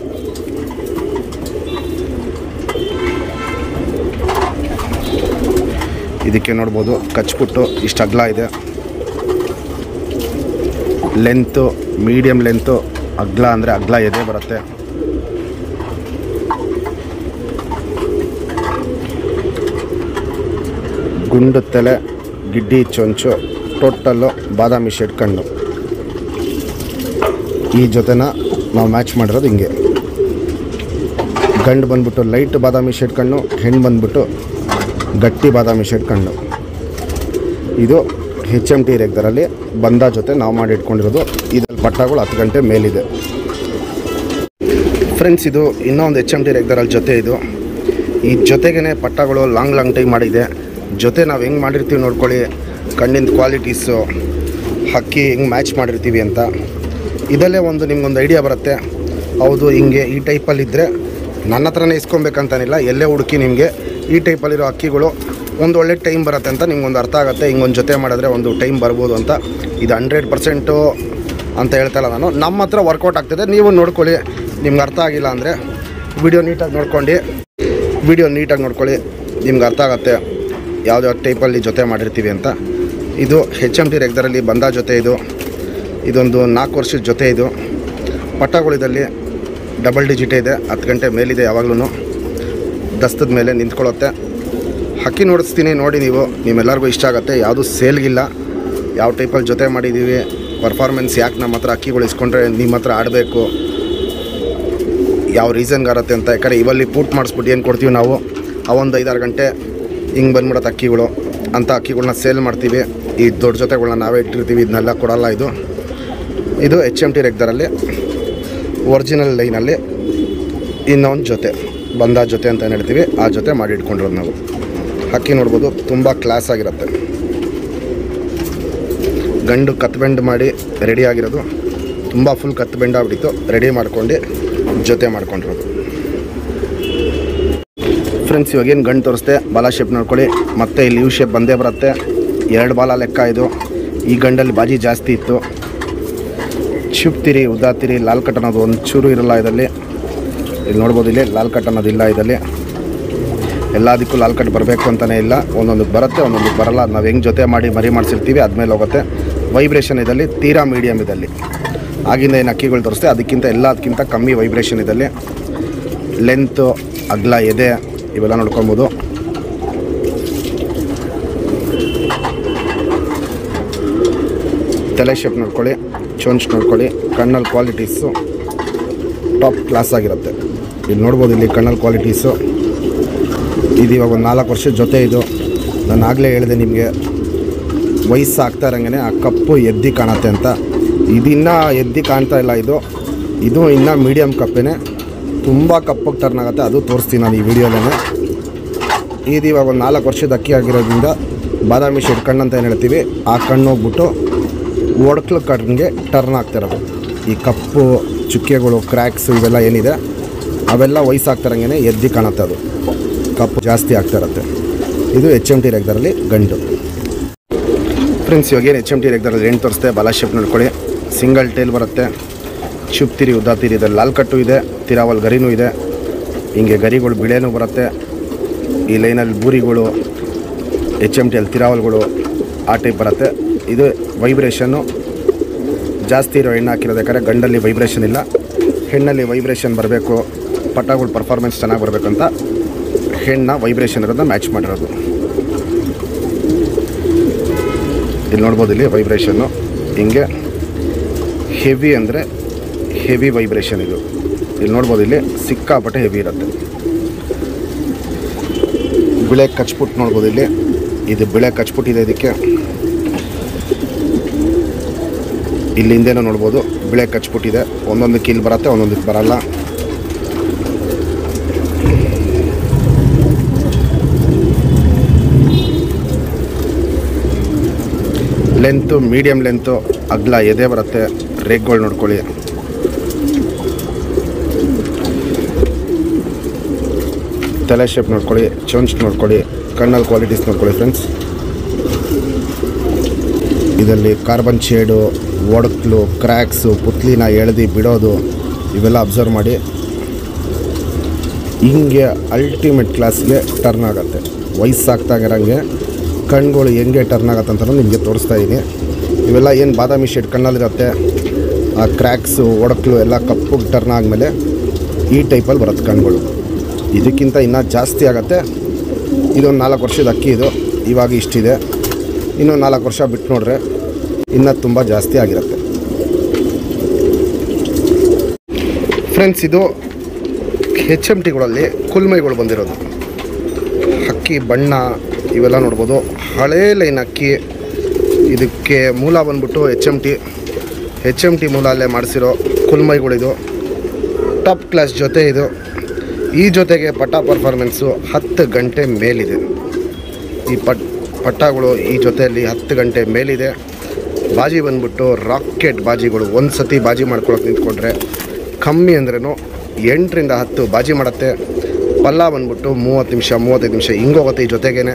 ಇದಕ್ಕೆ ನೋಡ್ಬೋದು ಕಚ್ಬಿಟ್ಟು ಇಷ್ಟು ಅಗಲ ಇದೆ ಲೆಂತು ಮೀಡಿಯಮ್ ಲೆಂತು ಅಗ್ಲ ಅಂದರೆ ಅಗ್ಲ ಎದೆ ಬರುತ್ತೆ ಗುಂಡು ತಲೆ ಗಿಡ್ಡಿ ಚೊಂಚು ಟೋಟಲ್ಲು ಬಾದಾಮಿ ಶೇಡ್ ಕಣ್ಣು ಈ ಜೊತೆನ ನಾವು ಮ್ಯಾಚ್ ಮಾಡಿರೋದು ಹಿಂಗೆ ಗಂಡು ಬಂದ್ಬಿಟ್ಟು ಲೈಟ್ ಬಾದಾಮಿ ಶೇಡ್ ಕಣ್ಣು ಹೆಣ್ಣು ಬಂದ್ಬಿಟ್ಟು ಗಟ್ಟಿ ಬಾದಾಮಿ ಶೇಡ್ ಕಣ್ಣು ಇದು ಹೆಚ್ ಎಮ್ ಟಿ ರೆಗ್ದರಲ್ಲಿ ಬಂದ ಜೊತೆ ನಾವು ಮಾಡಿ ಇಟ್ಕೊಂಡಿರೋದು ಇದ್ರಲ್ಲಿ ಪಟ್ಟಗಳು ಹತ್ತು ಗಂಟೆ ಮೇಲಿದೆ ಫ್ರೆಂಡ್ಸ್ ಇದು ಇನ್ನೊಂದು ಎಚ್ ಎಮ್ ಟಿ ರೆಗ್ದರಲ್ಲಿ ಜೊತೆ ಇದು ಈ ಜೊತೆಗೇ ಪಟ್ಟಗಳು ಲಾಂಗ್ ಲಾಂಗ್ ಟೈಮ್ ಮಾಡಿದೆ ಜೊತೆ ನಾವು ಹೆಂಗೆ ಮಾಡಿರ್ತೀವಿ ನೋಡ್ಕೊಳ್ಳಿ ಕಣ್ಣಿನ ಕ್ವಾಲಿಟೀಸು ಹಕ್ಕಿ ಹೆಂಗೆ ಮ್ಯಾಚ್ ಮಾಡಿರ್ತೀವಿ ಅಂತ ಇದಲ್ಲೇ ಒಂದು ನಿಮ್ಗೊಂದು ಐಡಿಯಾ ಬರುತ್ತೆ ಹೌದು ಹಿಂಗೆ ಈ ಟೈಪಲ್ಲಿದ್ದರೆ ನನ್ನ ಹತ್ರನೇ ಇಸ್ಕೊಬೇಕಂತಾನಿಲ್ಲ ಎಲ್ಲೇ ಹುಡುಕಿ ನಿಮಗೆ ಈ ಟೈಪಲ್ಲಿರೋ ಹಕ್ಕಿಗಳು ಒಂದು ಒಳ್ಳೆ ಟೈಮ್ ಬರುತ್ತೆ ಅಂತ ನಿಮ್ಗೊಂದು ಅರ್ಥ ಆಗುತ್ತೆ ಹಿಂಗೊಂದು ಜೊತೆ ಮಾಡಿದ್ರೆ ಒಂದು ಟೈಮ್ ಬರ್ಬೋದು ಅಂತ ಇದು ಹಂಡ್ರೆಡ್ ಪರ್ಸೆಂಟು ಅಂತ ಹೇಳ್ತಾ ಇಲ್ಲ ನಾನು ನಮ್ಮ ಹತ್ರ ವರ್ಕೌಟ್ ಆಗ್ತದೆ ನೀವು ನೋಡ್ಕೊಳ್ಳಿ ನಿಮ್ಗೆ ಅರ್ಥ ಆಗಿಲ್ಲ ಅಂದರೆ ವಿಡಿಯೋ ನೀಟಾಗಿ ನೋಡ್ಕೊಂಡು ವಿಡಿಯೋ ನೀಟಾಗಿ ನೋಡ್ಕೊಳ್ಳಿ ನಿಮ್ಗೆ ಅರ್ಥ ಆಗುತ್ತೆ ಯಾವ್ದಾವ್ದು ಟೈಪಲ್ಲಿ ಜೊತೆ ಮಾಡಿರ್ತೀವಿ ಅಂತ ಇದು ಹೆಚ್ ಎಮ್ ಟಿ ರೆಗ್ದರಲ್ಲಿ ಬಂದ ಜೊತೆ ಇದು ಇದೊಂದು ನಾಲ್ಕು ವರ್ಷದ ಜೊತೆ ಇದು ಪಟ್ಟಗಳಿದಲ್ಲಿ ಡಬಲ್ ಡಿಜಿಟ್ ಇದೆ ಹತ್ತು ಗಂಟೆ ಮೇಲಿದೆ ಯಾವಾಗಲೂ ದಸ್ತದ ಮೇಲೆ ನಿಂತ್ಕೊಳ್ಳುತ್ತೆ ಹಕ್ಕಿ ನೋಡಿಸ್ತೀನಿ ನೋಡಿ ನೀವು ನಿಮ್ಮೆಲ್ಲರಿಗೂ ಇಷ್ಟ ಆಗುತ್ತೆ ಯಾವುದು ಸೇಲ್ಗಿಲ್ಲ ಯಾವ ಟೈಪಲ್ಲಿ ಜೊತೆ ಮಾಡಿದ್ದೀವಿ ಪರ್ಫಾರ್ಮೆನ್ಸ್ ಯಾಕೆ ನಮ್ಮ ಹತ್ರ ಅಕ್ಕಿಗಳು ಇಸ್ಕೊಂಡ್ರೆ ನಿಮ್ಮ ಹತ್ರ ಆಡಬೇಕು ಯಾವ ರೀಸನ್ಗಾರತ್ತೆ ಅಂತ ಯಾಕಂದರೆ ಇವಲ್ಲಿ ಪೂಟ್ ಮಾಡಿಸ್ಬಿಟ್ಟು ಏನು ಕೊಡ್ತೀವಿ ನಾವು ಆ ಒಂದು ಐದಾರು ಗಂಟೆ ಹಿಂಗೆ ಬಂದ್ಬಿಡತ್ತೆ ಅಕ್ಕಿಗಳು ಅಂಥ ಅಕ್ಕಿಗಳನ್ನ ಸೇಲ್ ಮಾಡ್ತೀವಿ ಈ ದೊಡ್ಡ ಜೊತೆಗಳನ್ನ ನಾವೇ ಇಟ್ಟಿರ್ತೀವಿ ಇದನ್ನೆಲ್ಲ ಕೊಡಲ್ಲ ಇದು ಇದು ಎಚ್ ಎಮ್ ಟಿ ರೆಗ್ದರಲ್ಲಿ ಒರಿಜಿನಲ್ ಲೈನಲ್ಲಿ ಇನ್ನೊಂದು ಜೊತೆ ಬಂದ ಜೊತೆ ಅಂತ ಏನು ಹೇಳ್ತೀವಿ ಆ ಜೊತೆ ಮಾಡಿ ಇಟ್ಕೊಂಡಿರೋದು ನಾವು ಹಕ್ಕಿ ನೋಡ್ಬೋದು ತುಂಬ ಕ್ಲಾಸ್ ಆಗಿರುತ್ತೆ ಗಂಡು ಕತ್ ಬೆಂಡ್ ಮಾಡಿ ರೆಡಿ ಆಗಿರೋದು ತುಂಬ ಫುಲ್ ಕತ್ ಬೆಂಡ್ ಆಗ್ಬಿಟ್ಟಿತ್ತು ರೆಡಿ ಮಾಡ್ಕೊಂಡು ಜೊತೆ ಮಾಡ್ಕೊಂಡಿರೋದು ಫ್ರೆಂಡ್ಸ್ ಇವಾಗ ಏನು ಗಂಡು ತೋರಿಸ್ದೆ ಬಾಲ ಶೇಪ್ ನೋಡ್ಕೊಳ್ಳಿ ಮತ್ತೆ ಇಲ್ಲಿ ಯು ಶೇಪ್ ಬಂದೇ ಬರುತ್ತೆ ಎರಡು ಬಾಲ ಲೆಕ್ಕ ಇದು ಈ ಗಂಡಲ್ಲಿ ಬಾಜಿ ಜಾಸ್ತಿ ಇತ್ತು ಚುಪ್ತಿರಿ ಉದ್ದಾತಿರಿ ಲಾಲ್ ಕಟ್ ಅನ್ನೋದು ಒಂದು ಚೂರು ಇರಲ್ಲ ಇದರಲ್ಲಿ ಇಲ್ಲಿ ನೋಡ್ಬೋದು ಇಲ್ಲಿ ಲಾಲ್ ಕಟ್ ಅನ್ನೋದು ಇಲ್ಲ ಇದರಲ್ಲಿ ಎಲ್ಲದಕ್ಕೂ ಲಾಲ್ ಕಟ್ ಬರಬೇಕು ಅಂತಲೇ ಇಲ್ಲ ಒಂದೊಂದಕ್ಕೆ ಬರುತ್ತೆ ಒಂದೊಂದಕ್ಕೆ ಬರಲ್ಲ ನಾವು ಹೆಂಗೆ ಜೊತೆ ಮಾಡಿ ಮರಿ ಮಾಡಿಸಿರ್ತೀವಿ ಅದ್ಮೇಲೆ ಹೋಗುತ್ತೆ ವೈಬ್ರೇಷನ್ ಇದಲ್ಲಿ ತೀರಾ ಮೀಡಿಯಮ್ ಇದಲ್ಲಿ ಆಗಿಂದ ಏನು ಅಕ್ಕಿಗಳು ತೋರಿಸ್ತೆ ಅದಕ್ಕಿಂತ ಎಲ್ಲದಕ್ಕಿಂತ ಕಮ್ಮಿ ವೈಬ್ರೇಷನ್ ಇದಲ್ಲಿ ಲೆಂತು ಅಗ್ಲ ಎದೆ ಇವೆಲ್ಲ ನೋಡ್ಕೊಬೋದು ತಲೆ ಶೇಪ್ ನೋಡ್ಕೊಳ್ಳಿ ಚೊಂಚ್ ನೋಡ್ಕೊಳ್ಳಿ ಕಣ್ಣಲ್ಲಿ ಕ್ವಾಲಿಟೀಸು ಟಾಪ್ ಕ್ಲಾಸ್ ಆಗಿರುತ್ತೆ ಇಲ್ಲಿ ನೋಡ್ಬೋದು ಇಲ್ಲಿ ಕಣ್ಣಲ್ಲಿ ಕ್ವಾಲಿಟೀಸು ಇದು ಇವಾಗ ಒಂದು ನಾಲ್ಕು ವರ್ಷದ ಜೊತೆ ಇದು ನಾನು ಆಗಲೇ ಹೇಳಿದೆ ನಿಮಗೆ ವಯಸ್ಸು ಆಗ್ತಾ ಇರೋಂಗೆ ಆ ಕಪ್ಪು ಎದ್ದಿ ಕಾಣುತ್ತೆ ಅಂತ ಇದಿನ್ನೂ ಎದ್ದಿ ಕಾಣ್ತಾ ಇಲ್ಲ ಇದು ಇದು ಇನ್ನೂ ಮೀಡಿಯಮ್ ಕಪ್ಪೇನೆ ತುಂಬ ಕಪ್ಪಗೆ ಟರ್ನ್ ಆಗುತ್ತೆ ಅದು ತೋರಿಸ್ತೀನಿ ನಾನು ಈ ವಿಡಿಯೋದಲ್ಲೇ ಇದು ಇವಾಗ ಒಂದು ನಾಲ್ಕು ವರ್ಷದ ಅಕ್ಕಿ ಆಗಿರೋದ್ರಿಂದ ಬಾದಾಮಿ ಶೇಡ್ ಕಣ್ಣು ಅಂತ ಏನು ಹೇಳ್ತೀವಿ ಆ ಕಣ್ಣು ಹೋಗ್ಬಿಟ್ಟು ಒಡಕ್ಲು ಕಣ್ಣಿಗೆ ಟರ್ನ್ ಆಗ್ತಿರೋದು ಈ ಕಪ್ಪು ಚುಕ್ಕೆಗಳು ಕ್ರ್ಯಾಕ್ಸ್ ಇವೆಲ್ಲ ಏನಿದೆ ಅವೆಲ್ಲ ವಯಸ್ಸಾಗ್ತಿರಂಗೆ ಎದ್ದಿ ಕಾಣುತ್ತೆ ಅದು ಕಪ್ಪು ಜಾಸ್ತಿ ಆಗ್ತಾ ಇರುತ್ತೆ ಇದು ಎಚ್ ಎಮ್ ಟಿ ರೆಗ್ದರಲ್ಲಿ ಗಂಡು ಫ್ರೆಂಡ್ಸ್ ಇವಾಗ ಏನು ಎಚ್ ಎಮ್ ಟಿ ರೆಗ್ದರಲ್ಲಿ ಹೆಣ್ಣು ತೋರಿಸ್ತೆ ಬಾಲ ಶೇಪ್ ನೋಡ್ಕೊಳ್ಳಿ ಸಿಂಗಲ್ ಟೇಲ್ ಬರುತ್ತೆ ಚುಪ್ ತಿರಿ ಉದ್ದ ತಿರಿ ಇದೆ ಲಾಲ್ ಕಟ್ಟು ಇದೆ ತಿರಾವಲ್ ಗರಿನೂ ಇದೆ ಹಿಂಗೆ ಗರಿಗಳು ಬಿಳೆನೂ ಬರುತ್ತೆ ಈ ಲೈನಲ್ಲಿ ಬೂರಿಗಳು ಎಚ್ ಎಮ್ ಟಿ ಅಲ್ಲಿ ತಿರಾವಲ್ಗಳು ಆ ಟೈಪ್ ಬರುತ್ತೆ ಇದು ವೈಬ್ರೇಷನ್ನು ಜಾಸ್ತಿ ಇರೋ ಹೆಣ್ಣು ಹಾಕಿರೋದು ಯಾಕಂದರೆ ಗಂಡಲ್ಲಿ ವೈಬ್ರೇಷನ್ ಇಲ್ಲ ಹೆಣ್ಣಲ್ಲಿ ವೈಬ್ರೇಷನ್ ಬರಬೇಕು ಪಟಾಗಳು ಪರ್ಫಾರ್ಮೆನ್ಸ್ ಚೆನ್ನಾಗಿ ಬರಬೇಕಂತ ಹೆಣ್ಣ ವೈಬ್ರೇಷನ್ ಇರೋದನ್ನ ಮ್ಯಾಚ್ ಮಾಡಿರೋದು ಇಲ್ಲಿ ನೋಡ್ಬೋದು ಇಲ್ಲಿ ವೈಬ್ರೇಷನ್ನು ಹಿಂಗೆ ಹೆವಿ ಅಂದರೆ ಹೆವಿ ವೈಬ್ರೇಷನ್ ಇದು ಇಲ್ಲಿ ನೋಡ್ಬೋದು ಇಲ್ಲಿ ಸಿಕ್ಕಾಪಟ್ಟೆ ಹೆವಿ ಇರುತ್ತೆ ಬಿಳೆ ಕಚ್ಪುಟ್ಟು ನೋಡ್ಬೋದು ಇಲ್ಲಿ ಇದು ಬಿಳೆ ಕಚ್ಪುಟ್ಟಿದೆ ಇದಕ್ಕೆ ಇಲ್ಲಿ ಹಿಂದೆನೂ ನೋಡ್ಬೋದು ಬಿಳೆ ಕಚ್ಪುಟ್ಟಿದೆ ಒಂದೊಂದು ಕೀಲ್ ಬರುತ್ತೆ ಒಂದೊಂದಕ್ಕೆ ಬರಲ್ಲ ಲೆಂತು ಮೀಡಿಯಮ್ ಲೆಂತು ಅಗ್ಲ ಎದೆ ಬರುತ್ತೆ ರೇಗ್ಗಳು ನೋಡ್ಕೊಳ್ಳಿ ತಲೆ ಶೇಪ್ ನೋಡ್ಕೊಳ್ಳಿ ಚೊಂಚ್ ನೋಡ್ಕೊಳ್ಳಿ ಕಣ್ಣಲ್ಲಿ ಕ್ವಾಲಿಟೀಸ್ ನೋಡ್ಕೊಳ್ಳಿ ಫ್ರೆಂಡ್ಸ್ ಇದರಲ್ಲಿ ಕಾರ್ಬನ್ ಶೇಡು ಒಡಕ್ಲು ಕ್ರ್ಯಾಕ್ಸು ಪುತ್ಲಿನ ಎಳೆದು ಬಿಡೋದು ಇವೆಲ್ಲ ಅಬ್ಸರ್ವ್ ಮಾಡಿ ಹಿಂಗೆ ಅಲ್ಟಿಮೇಟ್ ಕ್ಲಾಸ್ಗೆ ಟರ್ನ್ ಆಗುತ್ತೆ ವಯಸ್ಸಾಗ್ತಾಗಿರಂಗೆ ಕಣ್ಗಳು ಹೆಂಗೆ ಟರ್ನ್ ಆಗತ್ತೆ ಅಂತ ನಿಮಗೆ ತೋರಿಸ್ತಾ ಇದ್ದೀನಿ ಇವೆಲ್ಲ ಏನು ಬಾದಾಮಿ ಶೇಡ್ ಕಣ್ಣಲ್ಲಿರುತ್ತೆ ಆ ಕ್ರ್ಯಾಕ್ಸು ಒಡಕ್ಲು ಎಲ್ಲ ಕಪ್ಪಗೆ ಟರ್ನ್ ಆದಮೇಲೆ ಈ ಟೈಪಲ್ಲಿ ಬರುತ್ತೆ ಕಣ್ಗಳು ಇದಕ್ಕಿಂತ ಇನ್ನೂ ಜಾಸ್ತಿ ಆಗುತ್ತೆ ಇದೊಂದು ನಾಲ್ಕು ವರ್ಷದ ಅಕ್ಕಿ ಇದು ಇವಾಗ ಇಷ್ಟಿದೆ ಇನ್ನೂ ನಾಲ್ಕು ವರ್ಷ ಬಿಟ್ಟು ನೋಡ್ರೆ ಇನ್ನೂ ತುಂಬ ಜಾಸ್ತಿ ಆಗಿರುತ್ತೆ ಫ್ರೆಂಡ್ಸ್ ಇದು ಹೆಚ್ ಎಮ್ ಟಿಗಳಲ್ಲಿ ಕುಲ್ಮೈಗಳು ಬಂದಿರೋದು ಅಕ್ಕಿ ಬಣ್ಣ ಇವೆಲ್ಲ ನೋಡ್ಬೋದು ಹಳೇ ಲೈನ್ ಅಕ್ಕಿ ಇದಕ್ಕೆ ಮೂಲ ಬಂದ್ಬಿಟ್ಟು H M T H M T ಮೂಲ ಅಲ್ಲೇ ಮಾಡಿಸಿರೋ ಕುಲ್ಮೈಗಳಿದು ಟಾಪ್ ಕ್ಲಾಸ್ ಜೊತೆ ಇದು ಈ ಜೊತೆಗೆ ಪಟ್ಟ ಪರ್ಫಾರ್ಮೆನ್ಸು ಹತ್ತು ಗಂಟೆ ಮೇಲಿದೆ ಈ ಪಟ್ ಪಟ್ಟಗಳು ಈ ಜೊತೆಯಲ್ಲಿ ಹತ್ತು ಗಂಟೆ ಮೇಲಿದೆ ಬಾಜಿ ಬಂದ್ಬಿಟ್ಟು ರಾಕೆಟ್ ಬಾಜಿಗಳು ಒಂದು ಸತಿ ಬಾಜಿ ಮಾಡ್ಕೊಳಕ್ಕೆ ನಿಂತ್ಕೊಂಡ್ರೆ ಕಮ್ಮಿ ಅಂದ್ರೂ ಎಂಟರಿಂದ ಹತ್ತು ಬಾಜಿ ಮಾಡುತ್ತೆ ಪಲ್ಲ ಬಂದ್ಬಿಟ್ಟು ಮೂವತ್ತು ನಿಮಿಷ ಮೂವತ್ತೈದು ನಿಮಿಷ ಹಿಂಗೋಗುತ್ತೆ ಈ ಜೊತೆಗೇನೆ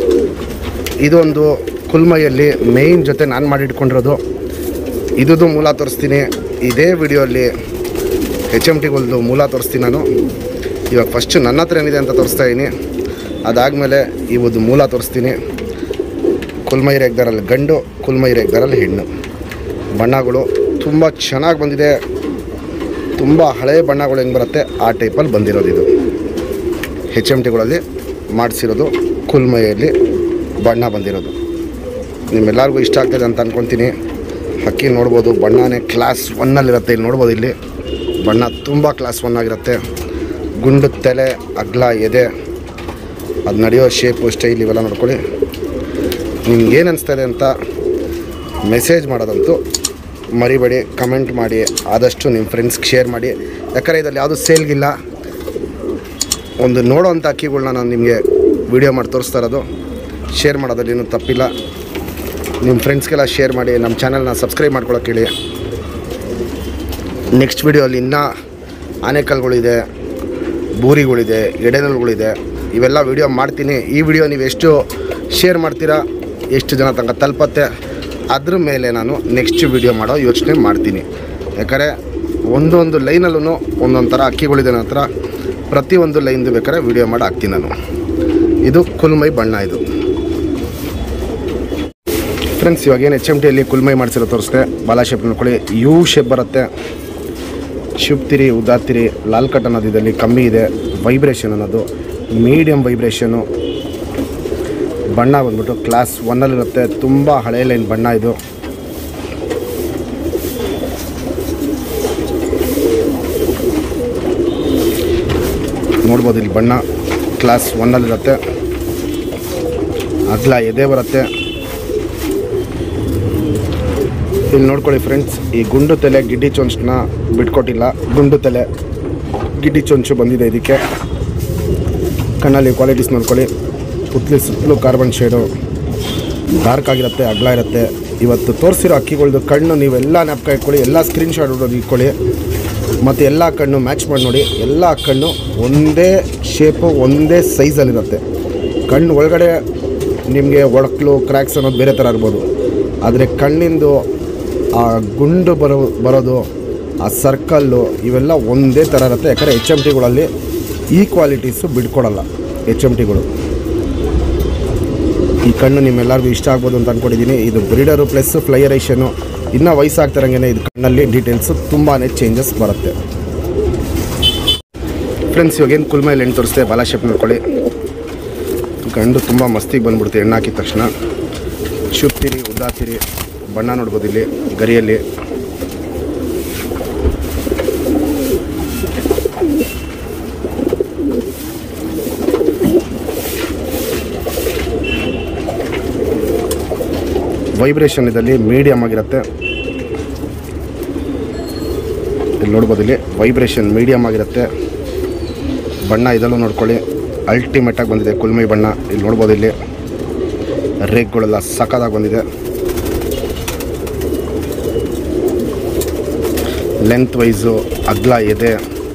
ಇದೊಂದು ಕುಲ್ಮೈಯಲ್ಲಿ ಮೇಯ್ನ್ ಜೊತೆ ನಾನು ಮಾಡಿಟ್ಕೊಂಡಿರೋದು ಇದ್ದು ಮೂಲ ತೋರಿಸ್ತೀನಿ ಇದೇ ವಿಡಿಯೋಲ್ಲಿ ಎಚ್ ಎಮ್ ಟಿಗಳ್ದು ಮೂಲ ತೋರಿಸ್ತೀನಿ ನಾನು ಇವಾಗ ಫಸ್ಟು ನನ್ನ ಹತ್ರ ಏನಿದೆ ಅಂತ ತೋರಿಸ್ತಾ ಇದ್ದೀನಿ ಅದಾದಮೇಲೆ ಇವತ್ತು ಮೂಲ ತೋರಿಸ್ತೀನಿ ಕುಲ್ಮೈ ರೇಗ್ದಾರಲ್ಲಿ ಗಂಡು ಕುಲ್ಮೈ ರೇಗ್ದಾರಲ್ಲಿ ಹೆಣ್ಣು ಬಣ್ಣಗಳು ತುಂಬ ಚೆನ್ನಾಗಿ ಬಂದಿದೆ ತುಂಬ ಹಳೆಯ ಬಣ್ಣಗಳು ಹೆಂಗೆ ಬರುತ್ತೆ ಆ ಟೈಪಲ್ಲಿ ಬಂದಿರೋದು ಇದು ಹೆಚ್ ಎಮ್ ಟಿಗಳಲ್ಲಿ ಮಾಡಿಸಿರೋದು ಕುಲ್ಮೈಯಲ್ಲಿ ಬಣ್ಣ ಬಂದಿರೋದು ನಿಮ್ಮೆಲ್ಲರಿಗೂ ಇಷ್ಟ ಆಗ್ತದೆ ಅಂತ ಅಂದ್ಕೊತೀನಿ ಹಕ್ಕಿ ನೋಡ್ಬೋದು ಬಣ್ಣನೇ ಕ್ಲಾಸ್ ಒನ್ನಲ್ಲಿರುತ್ತೆ ಇಲ್ಲಿ ನೋಡ್ಬೋದು ಇಲ್ಲಿ ಬಣ್ಣ ತುಂಬ ಕ್ಲಾಸ್ ಒನ್ ಆಗಿರುತ್ತೆ ಗುಂಡು ತಲೆ ಅಗ್ಲ ಎದೆ ಅದು ನಡೆಯೋ ಶೇಪು ಸ್ಟೈಲ್ ಇವೆಲ್ಲ ನೋಡ್ಕೊಳ್ಳಿ ನಿಮ್ಗೆ ಏನು ಅನಿಸ್ತದೆ ಅಂತ ಮೆಸೇಜ್ ಮಾಡೋದಂತೂ ಮರಿಬೇಡಿ ಕಮೆಂಟ್ ಮಾಡಿ ಆದಷ್ಟು ನಿಮ್ಮ ಫ್ರೆಂಡ್ಸ್ಗೆ ಶೇರ್ ಮಾಡಿ ಯಾಕಂದರೆ ಇದರಲ್ಲಿ ಯಾವುದು ಸೇಲ್ಗಿಲ್ಲ ಒಂದು ನೋಡೋವಂಥ ಅಕ್ಕಿಗಳ್ನ ನಾನು ನಿಮಗೆ ವಿಡಿಯೋ ಮಾಡಿ ತೋರಿಸ್ತಾ ಇರೋದು ಶೇರ್ ಮಾಡೋದ್ರಲ್ಲಿ ಏನೂ ತಪ್ಪಿಲ್ಲ ನಿಮ್ಮ ಫ್ರೆಂಡ್ಸ್ಗೆಲ್ಲ ಶೇರ್ ಮಾಡಿ ನಮ್ಮ ಚಾನಲ್ನ ಸಬ್ಸ್ಕ್ರೈಬ್ ಮಾಡ್ಕೊಳಕ್ಕೆ ಹೇಳಿ ನೆಕ್ಸ್ಟ್ ವಿಡಿಯೋಲ್ಲಿ ಇನ್ನೂ ಆನೆಕಲ್ಗಳಿದೆ ಬೂರಿಗಳಿದೆ ಎಡೆನಲ್ಗಳಿದೆ ಇವೆಲ್ಲ ವಿಡಿಯೋ ಮಾಡ್ತೀನಿ ಈ ವಿಡಿಯೋ ನೀವು ಎಷ್ಟು ಶೇರ್ ಮಾಡ್ತೀರಾ ಎಷ್ಟು ಜನ ತನಕ ತಲುಪತ್ತೆ ಅದ್ರ ಮೇಲೆ ನಾನು ನೆಕ್ಸ್ಟ್ ವಿಡಿಯೋ ಮಾಡೋ ಯೋಚನೆ ಮಾಡ್ತೀನಿ ಯಾಕಂದರೆ ಒಂದೊಂದು ಲೈನಲ್ಲೂ ಒಂದೊಂದು ಥರ ಅಕ್ಕಿಗಳಿದೆ ನನ್ನ ಹತ್ರ ಪ್ರತಿಯೊಂದು ಲೈನ್ದು ಬೇಕಾದ್ರೆ ವಿಡಿಯೋ ಮಾಡಿ ಹಾಕ್ತೀನಿ ನಾನು ಇದು ಕುಲ್ಮೈ ಬಣ್ಣ ಇದು ಫ್ರೆಂಡ್ಸ್ ಇವಾಗ ಏನು ಎಚ್ ಎಮ್ ಟಿಯಲ್ಲಿ ಕುಲ್ಮೈ ಮಾಡಿಸಿರೋ ತೋರಿಸ್ದೆ ಬಾಲಾ ಶೇಪ್ ನೋಡ್ಕೊಳ್ಳಿ ಯು ಶೇಪ್ ಬರುತ್ತೆ ಶಿಫ್ತಿರಿ ಉದಾತಿರಿ ಲಾಲ್ ಕಟ್ ಅನ್ನೋದು ಇದರಲ್ಲಿ ಕಮ್ಮಿ ಇದೆ ವೈಬ್ರೇಷನ್ ಅನ್ನೋದು ಮೀಡಿಯಮ್ ವೈಬ್ರೇಷನು ಬಣ್ಣ ಬಂದ್ಬಿಟ್ಟು ಕ್ಲಾಸ್ ಒನ್ನಲ್ಲಿರುತ್ತೆ ತುಂಬ ಹಳೆ ಲೈನ್ ಬಣ್ಣ ಇದು ನೋಡ್ಬೋದು ಇಲ್ಲಿ ಬಣ್ಣ ಕ್ಲಾಸ್ ಒನ್ನಲ್ಲಿರುತ್ತೆ ಅಗ್ಲ ಎದೆ ಬರುತ್ತೆ ಇಲ್ಲಿ ನೋಡ್ಕೊಳ್ಳಿ ಫ್ರೆಂಡ್ಸ್ ಈ ಗುಂಡು ತಲೆ ಗಿಡ್ಡಿ ಚೊಂಚನ್ನ ಬಿಟ್ಕೊಟ್ಟಿಲ್ಲ ಗುಂಡು ತಲೆ ಗಿಡ್ಡಿ ಚೊಂಚು ಬಂದಿದೆ ಇದಕ್ಕೆ ಕಣ್ಣಲ್ಲಿ ಕ್ವಾಲಿಟೀಸ್ ನೋಡ್ಕೊಳ್ಳಿ ಪುತ್ಲಿ ಸುತ್ತಲೂ ಕಾರ್ಬನ್ ಶೇಡು ಡಾರ್ಕ್ ಆಗಿರುತ್ತೆ ಅಗ್ಲ ಇರುತ್ತೆ ಇವತ್ತು ತೋರಿಸಿರೋ ಅಕ್ಕಿಗಳ್ದು ಕಣ್ಣು ನೀವೆಲ್ಲ ನೆಪಕ ಇಟ್ಕೊಳ್ಳಿ ಎಲ್ಲ ಸ್ಕ್ರೀನ್ ಶಾಟ್ ಹೊಡೋದು ಇಟ್ಕೊಳ್ಳಿ ಮತ್ತು ಎಲ್ಲ ಕಣ್ಣು ಮ್ಯಾಚ್ ಮಾಡಿ ನೋಡಿ ಎಲ್ಲ ಕಣ್ಣು ಒಂದೇ ಶೇಪು ಒಂದೇ ಸೈಜಲ್ಲಿರುತ್ತೆ ಕಣ್ಣು ಒಳಗಡೆ ನಿಮಗೆ ಒಳಕ್ಲು ಕ್ರ್ಯಾಕ್ಸ್ ಅನ್ನೋದು ಬೇರೆ ಥರ ಇರ್ಬೋದು ಆದರೆ ಕಣ್ಣಿಂದು ಆ ಗುಂಡು ಬರೋ ಬರೋದು ಆ ಸರ್ಕಲ್ಲು ಇವೆಲ್ಲ ಒಂದೇ ಥರ ಇರುತ್ತೆ ಯಾಕಂದರೆ ಎಚ್ ಎಮ್ ಟಿಗಳಲ್ಲಿ ಈ ಕ್ವಾಲಿಟೀಸು ಬಿಡ್ಕೊಡಲ್ಲ ಎಚ್ ಎಮ್ ಟಿಗಳು ಈ ಕಣ್ಣು ನಿಮ್ಮೆಲ್ಲರಿಗೂ ಇಷ್ಟ ಆಗ್ಬೋದು ಅಂತ ಅಂದ್ಕೊಂಡಿದ್ದೀನಿ ಇದು ಬ್ರೀಡರು ಪ್ಲಸ್ ಫ್ಲೈಯರೇಷನು ಇನ್ನೂ ವಯಸ್ಸಾಗ್ತಿರಂಗೆ ಇದು ಕಣ್ಣಲ್ಲಿ ಡೀಟೇಲ್ಸು ತುಂಬಾ ಚೇಂಜಸ್ ಬರುತ್ತೆ ಫ್ರೆಂಡ್ಸ್ ಇವಾಗೇನು ಕುಲ್ಮೇಲೆ ಎಣ್ಣೆ ತೋರಿಸ್ತೆ ಬಾಲ ಶೇಪ್ ನೋಡ್ಕೊಳ್ಳಿ ಗಂಡು ತುಂಬ ಮಸ್ತಿಗೆ ಬಂದ್ಬಿಡುತ್ತೆ ಎಣ್ಣೆ ಹಾಕಿದ ತಕ್ಷಣ ಚುಪ್ತಿರಿ ಉದ್ದಾತಿರಿ ಬಣ್ಣ ನೋಡ್ಬೋದು ಇಲ್ಲಿ ಗರಿಯಲ್ಲಿ ವೈಬ್ರೇಷನ್ ಇದಲ್ಲಿ ಮೀಡಿಯಮ್ ಆಗಿರುತ್ತೆ ಇಲ್ಲಿ ನೋಡ್ಬೋದು ಇಲ್ಲಿ ವೈಬ್ರೇಷನ್ ಮೀಡಿಯಮ್ ಆಗಿರುತ್ತೆ ಬಣ್ಣ ಇದಲ್ಲೂ ನೋಡ್ಕೊಳ್ಳಿ ಅಲ್ಟಿಮೇಟಾಗಿ ಬಂದಿದೆ ಕುಲ್ಮೈ ಬಣ್ಣ ಇಲ್ಲಿ ನೋಡ್ಬೋದು ಇಲ್ಲಿ ರೇಗ್ಗಳೆಲ್ಲ ಸಖತ್ತಾಗಿ ಬಂದಿದೆ ಲೆಂತ್ ವೈಸು ಅಗ್ಲ ಎದೆ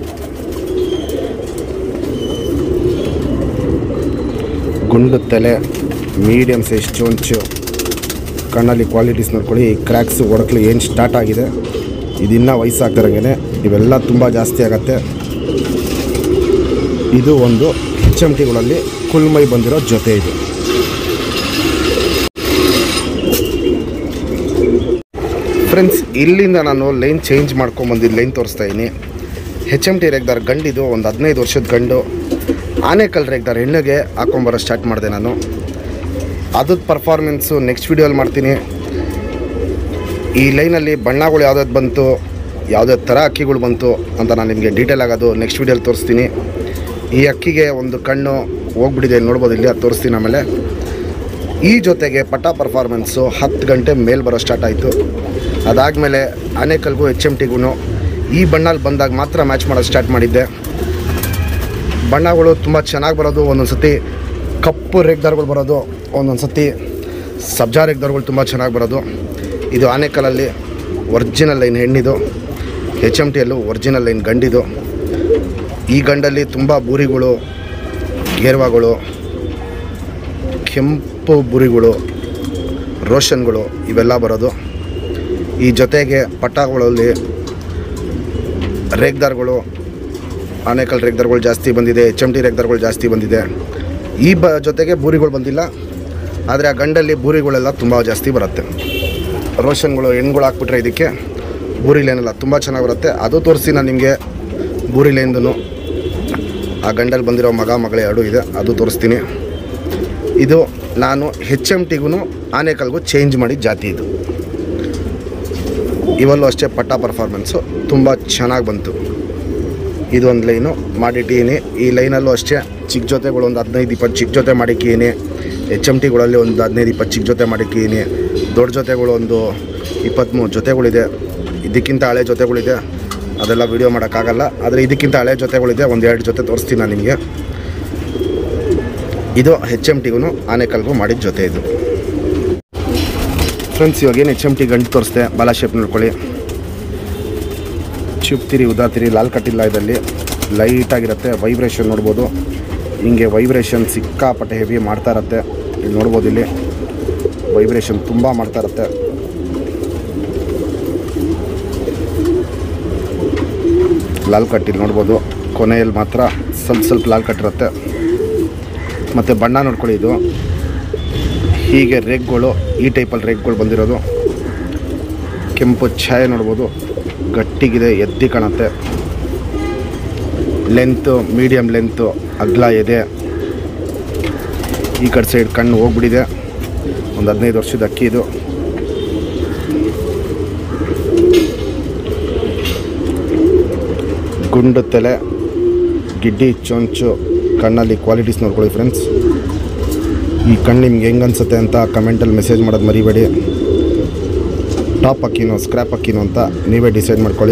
ಗುಂಡು ತಲೆ ಮೀಡಿಯಮ್ ಸೈಜ್ ಚೋಂಚು ಕಣ್ಣಲ್ಲಿ ಕ್ವಾಲಿಟೀಸ್ ನೋಡ್ಕೊಳ್ಳಿ ಈ ಕ್ರ್ಯಾಕ್ಸು ಒಡಕ್ಲು ಏನು ಸ್ಟಾರ್ಟ್ ಆಗಿದೆ ಇದಿನ್ನೂ ವಯಸ್ಸಾಗ್ತಿರಂಗೆ ಇವೆಲ್ಲ ತುಂಬ ಜಾಸ್ತಿ ಆಗತ್ತೆ ಇದು ಒಂದು ಎಚ್ ಎಮ್ ಟಿಗಳಲ್ಲಿ ಕುಲ್ಮೈ ಬಂದಿರೋ ಜೊತೆ ಇದು ಫ್ರೆಂಡ್ಸ್ ಇಲ್ಲಿಂದ ನಾನು ಲೈನ್ ಚೇಂಜ್ ಮಾಡ್ಕೊಂಬಂದಿದ್ದು ಲೈನ್ ತೋರಿಸ್ತಾ ಇದ್ದೀನಿ ಹೆಚ್ ಎಮ್ ಟಿ ರೇಗ್ದಾರ್ ಗಂಡಿದು ಒಂದು ಹದಿನೈದು ವರ್ಷದ ಗಂಡು ಆನೆಕಲ್ ರೇಗ್ದಾರ್ ಹೆಣ್ಣಿಗೆ ಹಾಕೊಂಬರೋ ಸ್ಟಾರ್ಟ್ ಮಾಡಿದೆ ನಾನು ಅದ್ರದ್ದು ಪರ್ಫಾರ್ಮೆನ್ಸು ನೆಕ್ಸ್ಟ್ ವೀಡಿಯೋಲ್ಲಿ ಮಾಡ್ತೀನಿ ಈ ಲೈನಲ್ಲಿ ಬಣ್ಣಗಳು ಯಾವ್ದಾದ್ರು ಬಂತು ಯಾವುದೇ ಥರ ಅಕ್ಕಿಗಳು ಬಂತು ಅಂತ ನಾನು ನಿಮಗೆ ಡೀಟೇಲ್ ಆಗೋದು ನೆಕ್ಸ್ಟ್ ವೀಡಿಯೋಲಿ ತೋರಿಸ್ತೀನಿ ಈ ಅಕ್ಕಿಗೆ ಒಂದು ಕಣ್ಣು ಹೋಗ್ಬಿಟ್ಟಿದೆ ನೋಡ್ಬೋದು ಇಲ್ಲಿ ಅದು ತೋರಿಸ್ತೀನಿ ಆಮೇಲೆ ಈ ಜೊತೆಗೆ ಪಟ ಪರ್ಫಾರ್ಮೆನ್ಸು ಹತ್ತು ಗಂಟೆ ಮೇಲೆ ಬರೋ ಸ್ಟಾರ್ಟ್ ಆಯಿತು ಅದಾದಮೇಲೆ ಆನೆಕಲ್ಗೂ ಎಚ್ ಎಮ್ ಟಿಗೂ ಈ ಬಣ್ಣಲ್ಲಿ ಬಂದಾಗ ಮಾತ್ರ ಮ್ಯಾಚ್ ಮಾಡೋದು ಸ್ಟಾರ್ಟ್ ಮಾಡಿದ್ದೆ ಬಣ್ಣಗಳು ತುಂಬ ಚೆನ್ನಾಗಿ ಬರೋದು ಒಂದೊಂದು ಸತಿ ಕಪ್ಪು ರೇಗ್ದಾರ್ಗಳು ಬರೋದು ಒಂದೊಂದು ಸತಿ ಸಬ್ಜಾ ರೇಗ್ದಾರ್ಗಳು ತುಂಬ ಚೆನ್ನಾಗಿ ಬರೋದು ಇದು ಆನೆಕಲ್ಲಲ್ಲಿ ಒರ್ಜಿನಲ್ ಲೈನ್ ಹೆಣ್ಣಿದು ಎಚ್ ಎಮ್ ಟಿಯಲ್ಲೂ ಒರ್ಜಿನಲ್ ಲೈನ್ ಗಂಡಿದು ಈ ಗಂಡಲ್ಲಿ ತುಂಬ ಬೂರಿಗಳು ಗೇರ್ವಾಗಳು ಕೆಂಪು ಬುರಿಗಳು ರೋಷನ್ಗಳು ಇವೆಲ್ಲ ಬರೋದು ಈ ಜೊತೆಗೆ ಪಟಾಗಳಲ್ಲಿ ರೇಗ್ದಾರ್ಗಳು ಆನೇಕಲ್ ರೇಗ್ದಾರ್ಗಳು ಜಾಸ್ತಿ ಬಂದಿದೆ ಎಚ್ ಎಮ್ ಟಿ ರೇಗ್ದಾರ್ಗಳು ಜಾಸ್ತಿ ಬಂದಿದೆ ಈ ಬ ಜೊತೆಗೆ ಬೂರಿಗಳು ಬಂದಿಲ್ಲ ಆದರೆ ಆ ಗಂಡಲ್ಲಿ ಬೂರಿಗಳೆಲ್ಲ ತುಂಬ ಜಾಸ್ತಿ ಬರುತ್ತೆ ರೋಷನ್ಗಳು ಹೆಣ್ಗಳು ಹಾಕ್ಬಿಟ್ರೆ ಇದಕ್ಕೆ ಬೂರಿ ಲೈನೆಲ್ಲ ತುಂಬ ಚೆನ್ನಾಗಿ ಬರುತ್ತೆ ಅದು ತೋರಿಸಿ ನಾನು ನಿಮಗೆ ಬೂರಿ ಲೈನ್ದು ಆ ಗಂಡಲ್ಲಿ ಬಂದಿರೋ ಮಗ ಮಗಳ ಎರಡು ಇದೆ ಅದು ತೋರಿಸ್ತೀನಿ ಇದು ನಾನು ಹೆಚ್ ಎಮ್ ಟಿಗೂ ಆನೆಕಲ್ಗೂ ಚೇಂಜ್ ಮಾಡಿದ ಜಾತಿ ಇದು ಇವಲ್ಲೂ ಅಷ್ಟೇ ಪಟ್ಟ ಪರ್ಫಾರ್ಮೆನ್ಸು ತುಂಬ ಚೆನ್ನಾಗಿ ಬಂತು ಇದು ಒಂದು ಲೈನು ಮಾಡಿಟ್ಟಿದ್ದೀನಿ ಈ ಲೈನಲ್ಲೂ ಅಷ್ಟೇ ಚಿಕ್ಕ ಜೊತೆಗಳು ಒಂದು ಹದಿನೈದು ಇಪ್ಪತ್ತು ಚಿಕ್ಕ ಜೊತೆ ಮಾಡಿಕ್ಕಿದ್ದೀನಿ ಎಚ್ ಎಮ್ ಟಿಗಳಲ್ಲಿ ಒಂದು ಹದಿನೈದು ಇಪ್ಪತ್ತು ಚಿಕ್ಕ ಜೊತೆ ಮಾಡಿಕ್ಕಿದ್ದೀನಿ ದೊಡ್ಡ ಜೊತೆಗಳು ಒಂದು ಇಪ್ಪತ್ತ್ಮೂರು ಜೊತೆಗಳಿದೆ ಇದಕ್ಕಿಂತ ಹಳೆ ಜೊತೆಗಳಿದೆ ಅದೆಲ್ಲ ವೀಡಿಯೋ ಮಾಡೋಕ್ಕಾಗಲ್ಲ ಆದರೆ ಇದಕ್ಕಿಂತ ಹಳೆ ಜೊತೆಗಳಿದೆ ಒಂದು ಎರಡು ಜೊತೆ ತೋರಿಸ್ತೀನಿ ನಾನು ನಿಮಗೆ ಇದು ಹೆಚ್ ಎಮ್ ಟಿಗೂ ಆನೆಕಲ್ಗೂ ಮಾಡಿದ ಜೊತೆ ಇದು ಫ್ರೆಂಡ್ಸ್ ಇವಾಗ ಏನು ಎಚ್ ಎಮ್ ಟಿ ಗಂಟು ತೋರಿಸ್ದೆ ಬಾಲ ಶೇಪ್ ನೋಡ್ಕೊಳ್ಳಿ ಚುಪ್ತಿರಿ ಉದಾತಿರಿ ಲಾಲ್ ಕಟ್ಟಿಲ್ಲ ಇದರಲ್ಲಿ ಲೈಟಾಗಿರುತ್ತೆ ವೈಬ್ರೇಷನ್ ನೋಡ್ಬೋದು ಹಿಂಗೆ ವೈಬ್ರೇಷನ್ ಸಿಕ್ಕಾಪಟ್ಟೆ ಹೆವಿ ಮಾಡ್ತಾ ಇರತ್ತೆ ಇಲ್ಲಿ ನೋಡ್ಬೋದು ಇಲ್ಲಿ ವೈಬ್ರೇಷನ್ ತುಂಬ ಮಾಡ್ತಾ ಇರತ್ತೆ ಲಾಲ್ ಕಟ್ ಇಲ್ಲಿ ನೋಡ್ಬೋದು ಕೊನೆಯಲ್ಲಿ ಮಾತ್ರ ಸ್ವಲ್ಪ ಸ್ವಲ್ಪ ಲಾಲ್ ಕಟ್ಟಿರುತ್ತೆ ಮತ್ತು ಬಣ್ಣ ನೋಡ್ಕೊಳ್ಳಿ ಇದು ಹೀಗೆ ರೇಗ್ಗಳು ಈ ಟೈಪಲ್ಲಿ ರೇಗ್ಗಳು ಬಂದಿರೋದು ಕೆಂಪು ಛಾಯೆ ನೋಡ್ಬೋದು ಗಟ್ಟಿಗಿದೆ ಎದ್ದಿ ಕಾಣುತ್ತೆ ಲೆಂತು ಮೀಡಿಯಮ್ ಲೆಂತು ಅಗ್ಲ ಇದೆ ಈ ಕಡೆ ಸೈಡ್ ಕಣ್ಣು ಹೋಗ್ಬಿಟ್ಟಿದೆ ಒಂದು ಹದಿನೈದು ವರ್ಷದ ಅಕ್ಕಿ ಇದು ಗುಂಡು ತಲೆ ಗಿಡ್ಡಿ ಚೊಂಚು ಕಣ್ಣಲ್ಲಿ ಕ್ವಾಲಿಟೀಸ್ ನೋಡ್ಕೊಳ್ಳಿ ಫ್ರೆಂಡ್ಸ್ ಈ ಕಣ್ಣು ನಿಮ್ಗೆ ಹೆಂಗೆ ಅನ್ಸುತ್ತೆ ಅಂತ ಕಮೆಂಟಲ್ಲಿ ಮೆಸೇಜ್ ಮಾಡೋದು ಮರಿಬೇಡಿ ಟಾಪ್ ಅಕ್ಕಿನೋ ಸ್ಕ್ರ್ಯಾಪ್ ಅಕ್ಕಿನೋ ಅಂತ ನೀವೇ ಡಿಸೈಡ್ ಮಾಡ್ಕೊಳ್ಳಿ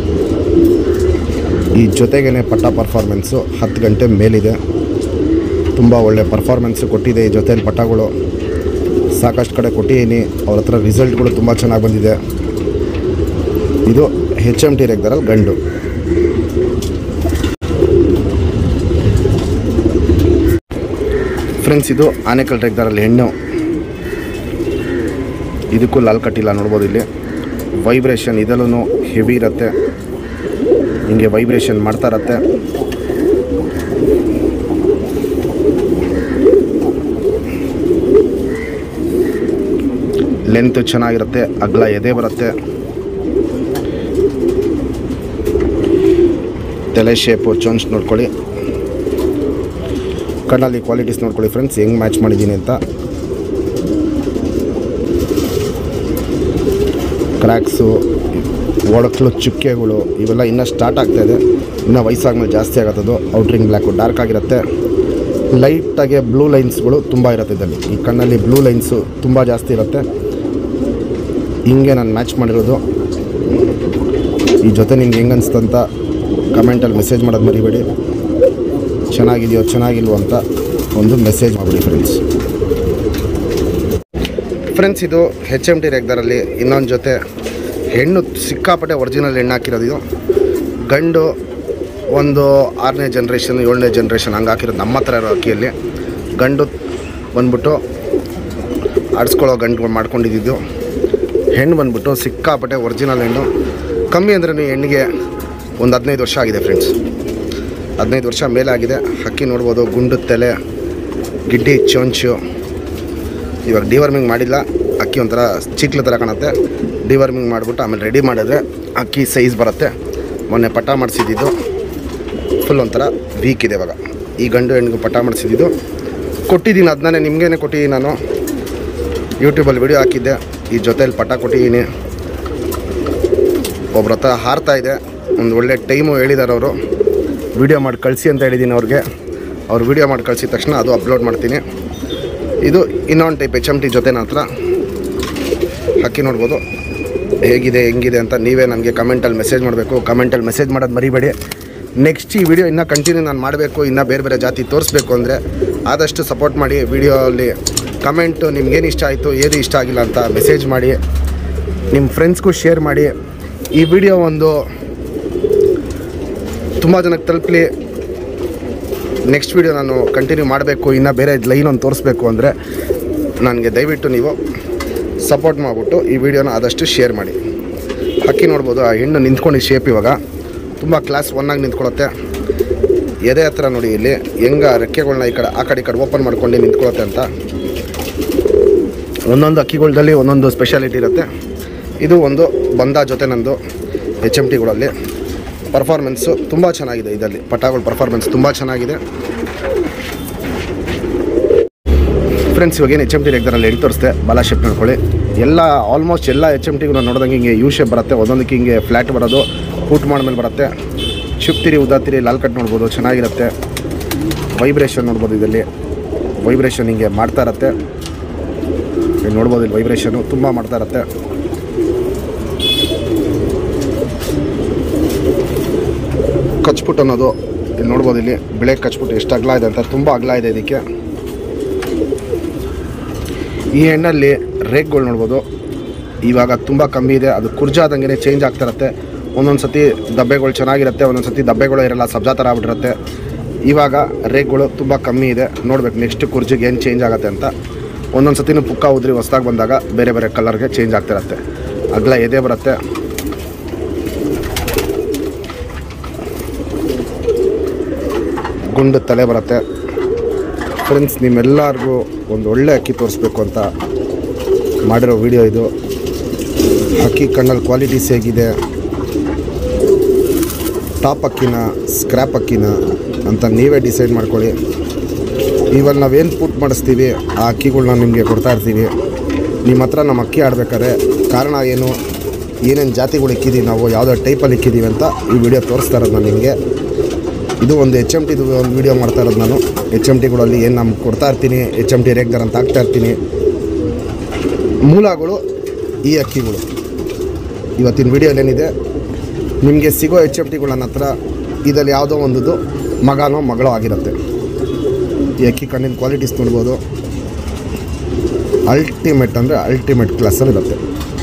ಈ ಜೊತೆಗೇ ಪಟ್ಟ ಪರ್ಫಾರ್ಮೆನ್ಸು ಹತ್ತು ಗಂಟೆ ಮೇಲಿದೆ ತುಂಬ ಒಳ್ಳೆ ಪರ್ಫಾರ್ಮೆನ್ಸು ಕೊಟ್ಟಿದೆ ಈ ಜೊತೆಲಿ ಪಟಾಗಳು ಸಾಕಷ್ಟು ಕಡೆ ಕೊಟ್ಟಿದ್ದೀನಿ ಅವ್ರ ಹತ್ರ ರಿಸಲ್ಟ್ಗಳು ತುಂಬ ಚೆನ್ನಾಗಿ ಬಂದಿದೆ ಇದು ಹೆಚ್ ಎಮ್ ಟಿ ರೆಗ್ದರಲ್ಲಿ ಗಂಡು ಫ್ರೆಂಡ್ಸ್ ಇದು ಆನೆಕಲ್ ರೆಗ್ದರಲ್ಲಿ ಹೆಣ್ಣು ಇದಕ್ಕೂ ಲಾಲ್ ಕಟ್ಟಿಲ್ಲ ನೋಡ್ಬೋದು ಇಲ್ಲಿ ವೈಬ್ರೇಷನ್ ಇದರಲ್ಲೂ ಹೆವಿ ಇರುತ್ತೆ ಹಿಂಗೆ ವೈಬ್ರೇಷನ್ ಮಾಡ್ತಾ ಇರತ್ತೆ ಲೆಂತ್ ಚೆನ್ನಾಗಿರುತ್ತೆ ಅಗಲ ಎದೆ ಬರುತ್ತೆ ತಲೆ ಶೇಪು ಚೊಂಚ್ ನೋಡ್ಕೊಳ್ಳಿ ಕಣ್ಣಲ್ಲಿ ಕ್ವಾಲಿಟೀಸ್ ನೋಡ್ಕೊಳ್ಳಿ ಫ್ರೆಂಡ್ಸ್ ಹೆಂಗೆ ಮ್ಯಾಚ್ ಮಾಡಿದ್ದೀನಿ ಅಂತ ಕ್ರ್ಯಾಕ್ಸು ಒಡಕ್ಲು ಚುಕ್ಕೆಗಳು ಇವೆಲ್ಲ ಇನ್ನೂ ಸ್ಟಾರ್ಟ್ ಆಗ್ತಾಯಿದೆ ಇನ್ನೂ ವಯಸ್ಸಾದ್ಮೇಲೆ ಜಾಸ್ತಿ ಆಗತ್ತದು ಔಟ್ರಿಂಗ್ ಬ್ಲ್ಯಾಕು ಡಾರ್ಕ್ ಆಗಿರುತ್ತೆ ಲೈಟಾಗಿ ಬ್ಲೂ ಲೈನ್ಸ್ಗಳು ತುಂಬ ಇರುತ್ತೆ ಇದರಲ್ಲಿ ಈ ಕಣ್ಣಲ್ಲಿ ಬ್ಲೂ ಲೈನ್ಸು ತುಂಬ ಜಾಸ್ತಿ ಇರುತ್ತೆ ಹಿಂಗೆ ನಾನು ಮ್ಯಾಚ್ ಮಾಡಿರೋದು ಈ ಜೊತೆ ನಿಮ್ಗೆ ಹೆಂಗೆ ಅನಿಸ್ತಂತ ಕಮೆಂಟಲ್ಲಿ ಮೆಸೇಜ್ ಮಾಡೋದು ಮರಿಬೇಡಿ ಚೆನ್ನಾಗಿದೆಯೋ ಚೆನ್ನಾಗಿಲ್ವೋ ಅಂತ ಒಂದು ಮೆಸೇಜ್ ಮಾಡಿಬಿಡಿ ಫ್ರೆಂಡ್ಸ್ ಫ್ರೆಂಡ್ಸ್ ಇದು ಹೆಚ್ ಎಮ್ ಟಿ ರೆಗ್ದರಲ್ಲಿ ಇನ್ನೊಂದು ಜೊತೆ ಹೆಣ್ಣು ಸಿಕ್ಕಾಪಟ್ಟೆ ಒರಿಜಿನಲ್ ಹೆಣ್ಣು ಹಾಕಿರೋದು ಇದು ಗಂಡು ಒಂದು ಆರನೇ ಜನ್ರೇಷನ್ ಏಳನೇ ಜನ್ರೇಷನ್ ಹಂಗೆ ಹಾಕಿರೋದು ನಮ್ಮ ಹತ್ರ ಇರೋ ಅಕ್ಕಿಯಲ್ಲಿ ಗಂಡು ಬಂದ್ಬಿಟ್ಟು ಆಡಿಸ್ಕೊಳ್ಳೋ ಗಂಡು ಮಾಡ್ಕೊಂಡಿದ್ದು ಹೆಣ್ಣು ಬಂದ್ಬಿಟ್ಟು ಸಿಕ್ಕಾಪಟ್ಟೆ ಒರಿಜಿನಲ್ ಹೆಣ್ಣು ಕಮ್ಮಿ ಅಂದ್ರೆ ಹೆಣ್ಣಿಗೆ ಒಂದು ಹದಿನೈದು ವರ್ಷ ಆಗಿದೆ ಫ್ರೆಂಡ್ಸ್ ಹದಿನೈದು ವರ್ಷ ಮೇಲೆ ಆಗಿದೆ ಹಕ್ಕಿ ನೋಡ್ಬೋದು ಗುಂಡು ತಲೆ ಗಿಡ್ಡಿ ಚೊಂಚು ಇವಾಗ ಡಿವರ್ಮಿಂಗ್ ಮಾಡಿಲ್ಲ ಅಕ್ಕಿ ಒಂಥರ ಚಿಕ್ಲ ಥರ ಕಾಣುತ್ತೆ ಡಿವರ್ಮಿಂಗ್ ಮಾಡಿಬಿಟ್ಟು ಆಮೇಲೆ ರೆಡಿ ಮಾಡಿದ್ರೆ ಅಕ್ಕಿ ಸೈಜ್ ಬರುತ್ತೆ ಮೊನ್ನೆ ಪಟ ಮಾಡಿಸಿದ್ದು ಫುಲ್ ಒಂಥರ ವೀಕ್ ಇದೆ ಇವಾಗ ಈ ಗಂಡು ಹೆಣ್ಣಿಗೆ ಪಟ ಮಾಡಿಸಿದ್ದು ಕೊಟ್ಟಿದ್ದೀನಿ ಅದನ್ನೇ ನಿಮಗೇನೆ ಕೊಟ್ಟಿದ್ದೀನಿ ನಾನು ಯೂಟ್ಯೂಬಲ್ಲಿ ವಿಡಿಯೋ ಹಾಕಿದ್ದೆ ಈ ಜೊತೆಲಿ ಪಟ ಕೊಟ್ಟಿದ್ದೀನಿ ಒಬ್ರ ಹತ್ರ ಹಾರ್ತಾ ಇದೆ ಒಂದು ಒಳ್ಳೆ ಟೈಮು ಹೇಳಿದ್ದಾರೆ ಅವರು ವಿಡಿಯೋ ಮಾಡಿ ಕಳಿಸಿ ಅಂತ ಹೇಳಿದ್ದೀನಿ ಅವ್ರಿಗೆ ಅವ್ರು ವಿಡಿಯೋ ಮಾಡಿ ಕಳಿಸಿದ ತಕ್ಷಣ ಅದು ಅಪ್ಲೋಡ್ ಮಾಡ್ತೀನಿ ಇದು ಇನ್ನೊಂದು ಟೈಪ್ ಎಚ್ ಎಮ್ ಟಿ ಜೊತೆ ನನ್ನ ಹತ್ರ ಹಕ್ಕಿ ನೋಡ್ಬೋದು ಹೇಗಿದೆ ಹೆಂಗಿದೆ ಅಂತ ನೀವೇ ನನಗೆ ಕಮೆಂಟಲ್ಲಿ ಮೆಸೇಜ್ ಮಾಡಬೇಕು ಕಮೆಂಟಲ್ಲಿ ಮೆಸೇಜ್ ಮಾಡೋದು ಮರಿಬೇಡಿ ನೆಕ್ಸ್ಟ್ ಈ ವಿಡಿಯೋ ಇನ್ನೂ ಕಂಟಿನ್ಯೂ ನಾನು ಮಾಡಬೇಕು ಇನ್ನೂ ಬೇರೆ ಬೇರೆ ಜಾತಿ ತೋರಿಸ್ಬೇಕು ಅಂದರೆ ಆದಷ್ಟು ಸಪೋರ್ಟ್ ಮಾಡಿ ವಿಡಿಯೋಲ್ಲಿ ಕಮೆಂಟು ನಿಮ್ಗೇನು ಇಷ್ಟ ಆಯಿತು ಏದು ಇಷ್ಟ ಆಗಿಲ್ಲ ಅಂತ ಮೆಸೇಜ್ ಮಾಡಿ ನಿಮ್ಮ ಫ್ರೆಂಡ್ಸ್ಗೂ ಶೇರ್ ಮಾಡಿ ಈ ವಿಡಿಯೋ ಒಂದು ತುಂಬ ಜನಕ್ಕೆ ತಲುಪಲಿ ನೆಕ್ಸ್ಟ್ ವಿಡಿಯೋ ನಾನು ಕಂಟಿನ್ಯೂ ಮಾಡಬೇಕು ಇನ್ನು ಬೇರೆ ಲೈನ್ ಒಂದು ತೋರಿಸ್ಬೇಕು ಅಂದರೆ ನನಗೆ ದಯವಿಟ್ಟು ನೀವು ಸಪೋರ್ಟ್ ಮಾಡಿಬಿಟ್ಟು ಈ ವಿಡಿಯೋನ ಆದಷ್ಟು ಶೇರ್ ಮಾಡಿ ಹಕ್ಕಿ ನೋಡ್ಬೋದು ಆ ಹೆಣ್ಣು ನಿಂತ್ಕೊಂಡು ಶೇಪ್ ಇವಾಗ ತುಂಬ ಕ್ಲಾಸ್ ಒನ್ನಾಗಿ ನಿಂತ್ಕೊಳ್ಳುತ್ತೆ ಎದೆ ಹತ್ರ ನೋಡಿ ಇಲ್ಲಿ ಹೆಂಗೆ ರೆಕ್ಕೆಗಳನ್ನ ಈ ಕಡೆ ಆ ಕಡೆ ಈ ಕಡೆ ಓಪನ್ ಮಾಡ್ಕೊಂಡು ನಿಂತ್ಕೊಳ್ಳುತ್ತೆ ಅಂತ ಒಂದೊಂದು ಅಕ್ಕಿಗಳದಲ್ಲಿ ಒಂದೊಂದು ಸ್ಪೆಷಾಲಿಟಿ ಇರುತ್ತೆ ಇದು ಒಂದು ಬಂದ ಜೊತೆ ನಂದು ಎಚ್ ಎಮ್ ಟಿಗಳಲ್ಲಿ ಪರ್ಫಾರ್ಮೆನ್ಸು ತುಂಬ ಚೆನ್ನಾಗಿದೆ ಇದರಲ್ಲಿ ಪಟಾಗಳ ಪರ್ಫಾರ್ಮೆನ್ಸ್ ತುಂಬ ಚೆನ್ನಾಗಿದೆ ಫ್ರೆಂಡ್ಸ್ ಇವಾಗೇನು ಎಚ್ ಎಮ್ ಟಿ ಎಕ್ದರಲ್ಲಿ ಎಡಿ ತೋರಿಸ್ದೆ ಬಾಲ ಶೇಪ್ ನೋಡ್ಕೊಳ್ಳಿ ಎಲ್ಲ ಆಲ್ಮೋಸ್ಟ್ ಎಲ್ಲ ಎಚ್ ಎಮ್ ಟಿಗೂ ನೋಡಿದಂಗೆ ಹಿಂಗೆ ಯು ಶೇಪ್ ಬರುತ್ತೆ ಒಂದೊಂದಕ್ಕೆ ಹಿಂಗೆ ಫ್ಲ್ಯಾಟ್ ಬರೋದು ಪೂಟ್ ಮಾಡಿದ್ಮೇಲೆ ಬರುತ್ತೆ ಚುಪ್ತಿರಿ ಉದಾತಿರಿ ಲಾಲ್ ಕಟ್ ನೋಡ್ಬೋದು ಚೆನ್ನಾಗಿರುತ್ತೆ ವೈಬ್ರೇಷನ್ ನೋಡ್ಬೋದು ಇದರಲ್ಲಿ ವೈಬ್ರೇಷನ್ ಹಿಂಗೆ ಮಾಡ್ತಾ ಇರತ್ತೆ ಇಲ್ಲಿ ನೋಡ್ಬೋದು ಇಲ್ಲಿ ವೈಬ್ರೇಷನು ತುಂಬ ಮಾಡ್ತಾ ಇರತ್ತೆ ಕಚ್ಪುಟ್ ಅನ್ನೋದು ಇಲ್ಲಿ ನೋಡ್ಬೋದು ಇಲ್ಲಿ ಬಿಳೆ ಕಚ್ಪುಟ್ ಎಷ್ಟು ಅಗಲ ಇದೆ ಅಂತ ತುಂಬ ಅಗಲ ಇದೆ ಇದಕ್ಕೆ ಈ ಎಣ್ಣಲ್ಲಿ ರೇಕ್ಗಳು ನೋಡ್ಬೋದು ಇವಾಗ ತುಂಬ ಕಮ್ಮಿ ಇದೆ ಅದು ಕುರ್ಜಾದಂಗೆ ಚೇಂಜ್ ಆಗ್ತಾ ಇರುತ್ತೆ ಒಂದೊಂದು ಸತಿ ದಬ್ಬೆಗಳು ಚೆನ್ನಾಗಿರುತ್ತೆ ಒಂದೊಂದು ಸತಿ ದಬ್ಬೆಗಳು ಇರಲ್ಲ ಸಬ್ಜಾ ಥರ ಆಗ್ಬಿಟ್ಟಿರುತ್ತೆ ಇವಾಗ ರೇಕ್ಗಳು ತುಂಬ ಕಮ್ಮಿ ಇದೆ ನೋಡ್ಬೇಕು ನೆಕ್ಸ್ಟ್ ಕುರ್ಜಿಗೆ ಏನು ಚೇಂಜ್ ಆಗುತ್ತೆ ಅಂತ ಒಂದೊಂದು ಸತಿನೂ ಪುಕ್ಕ ಉದ್ರಿ ಹೊಸ್ದಾಗಿ ಬಂದಾಗ ಬೇರೆ ಬೇರೆ ಕಲರ್ಗೆ ಚೇಂಜ್ ಆಗ್ತಿರತ್ತೆ ಅಗಲ ಎದೆ ಬರುತ್ತೆ ಗುಂಡು ತಲೆ ಬರುತ್ತೆ ಫ್ರೆಂಡ್ಸ್ ನಿಮ್ಮೆಲ್ಲರಿಗೂ ಒಂದು ಒಳ್ಳೆ ಅಕ್ಕಿ ತೋರಿಸ್ಬೇಕು ಅಂತ ಮಾಡಿರೋ ವಿಡಿಯೋ ಇದು ಅಕ್ಕಿ ಕಣ್ಣಲ್ಲಿ ಕ್ವಾಲಿಟೀಸ್ ಹೇಗಿದೆ ಟಾಪ್ ಅಕ್ಕಿನ ಸ್ಕ್ರ್ಯಾಪ್ ಅಕ್ಕಿನ ಅಂತ ನೀವೇ ಡಿಸೈಡ್ ಮಾಡ್ಕೊಳ್ಳಿ ಇವಾಗ ನಾವೇನು ಪುಟ್ ಮಾಡಿಸ್ತೀವಿ ಆ ಅಕ್ಕಿಗಳ್ನ ನಿಮಗೆ ಕೊಡ್ತಾ ಇರ್ತೀವಿ ನಿಮ್ಮ ಹತ್ರ ನಮ್ಮ ಅಕ್ಕಿ ಆಡ್ಬೇಕಾದ್ರೆ ಕಾರಣ ಏನು ಏನೇನು ಜಾತಿಗಳು ಇಕ್ಕಿದ್ದೀವಿ ನಾವು ಯಾವುದೋ ಟೈಪಲ್ಲಿ ಇಕ್ಕಿದ್ದೀವಿ ಅಂತ ಈ ವಿಡಿಯೋ ತೋರಿಸ್ತಾ ಇರೋದು ನಾನು ನಿಮಗೆ ಇದು ಒಂದು ಎಚ್ ಎಮ್ ಟಿದು ಒಂದು ವೀಡಿಯೋ ಮಾಡ್ತಾ ಇರೋದು ನಾನು ಎಚ್ ಎಮ್ ಟಿಗಳಲ್ಲಿ ಏನು ನಮ್ಗೆ ಕೊಡ್ತಾ ಇರ್ತೀನಿ ಎಚ್ ಎಮ್ ಟಿ ರೇಗ್ದರ್ ಅಂತ ಹಾಕ್ತಾ ಇರ್ತೀನಿ ಮೂಲಗಳು ಈ ಅಕ್ಕಿಗಳು ಇವತ್ತಿನ ವಿಡಿಯೋಲಿ ಏನಿದೆ ನಿಮಗೆ ಸಿಗೋ ಎಚ್ ಎಮ್ ಟಿಗಳು ನನ್ನ ಹತ್ರ ಇದರಲ್ಲಿ ಯಾವುದೋ ಒಂದದು ಮಗನೋ ಮಗಳೋ ಆಗಿರುತ್ತೆ ಈ ಅಕ್ಕಿ ಕಣ್ಣಿನ ಕ್ವಾಲಿಟೀಸ್ ನೋಡ್ಬೋದು ಅಲ್ಟಿಮೇಟ್ ಅಂದರೆ ಅಲ್ಟಿಮೇಟ್ ಕ್ಲಾಸಲ್ಲಿ ಇರುತ್ತೆ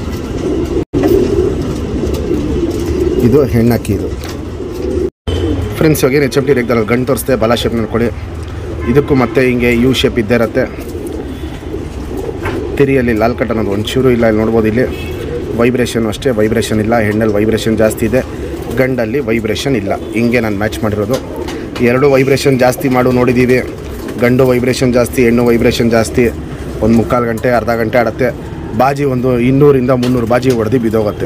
ಇದು ಹೆಣ್ಣಕ್ಕಿ ಇದು ಫ್ರೆಂಡ್ಸ್ ಇವಾಗ ಏನು ಎಚ್ ಎಮ್ ಟಿ ರೇಗ್ದಾರಲ್ಲಿ ಗಂಡು ತೋರಿಸ್ತೆ ಬಲ ಶೇಪ್ ನೋಡ್ಕೊಳ್ಳಿ ಇದಕ್ಕೂ ಮತ್ತೆ ಹಿಂಗೆ ಯು ಶೇಪ್ ಇದ್ದೇ ಇರುತ್ತೆ ತಿರಿಯಲ್ಲಿ ಲಾಲ್ ಕಟ್ ಅನ್ನೋದು ಒಂಚೂರು ಇಲ್ಲ ಇಲ್ಲಿ ನೋಡ್ಬೋದು ಇಲ್ಲಿ ವೈಬ್ರೇಷನ್ ಅಷ್ಟೇ ವೈಬ್ರೇಷನ್ ಇಲ್ಲ ಹೆಣ್ಣಲ್ಲಿ ವೈಬ್ರೇಷನ್ ಜಾಸ್ತಿ ಇದೆ ಗಂಡಲ್ಲಿ ವೈಬ್ರೇಷನ್ ಇಲ್ಲ ಹಿಂಗೆ ನಾನು ಮ್ಯಾಚ್ ಮಾಡಿರೋದು ಎರಡು ವೈಬ್ರೇಷನ್ ಜಾಸ್ತಿ ಮಾಡು ನೋಡಿದ್ದೀವಿ ಗಂಡು ವೈಬ್ರೇಷನ್ ಜಾಸ್ತಿ ಹೆಣ್ಣು ವೈಬ್ರೇಷನ್ ಜಾಸ್ತಿ ಒಂದು ಮುಕ್ಕಾಲು ಗಂಟೆ ಅರ್ಧ ಗಂಟೆ ಆಡುತ್ತೆ ಬಾಜಿ ಒಂದು ಇನ್ನೂರಿಂದ ಮುನ್ನೂರು ಬಾಜಿ ಹೊಡೆದು ಬಿದ್ದೋಗುತ್ತೆ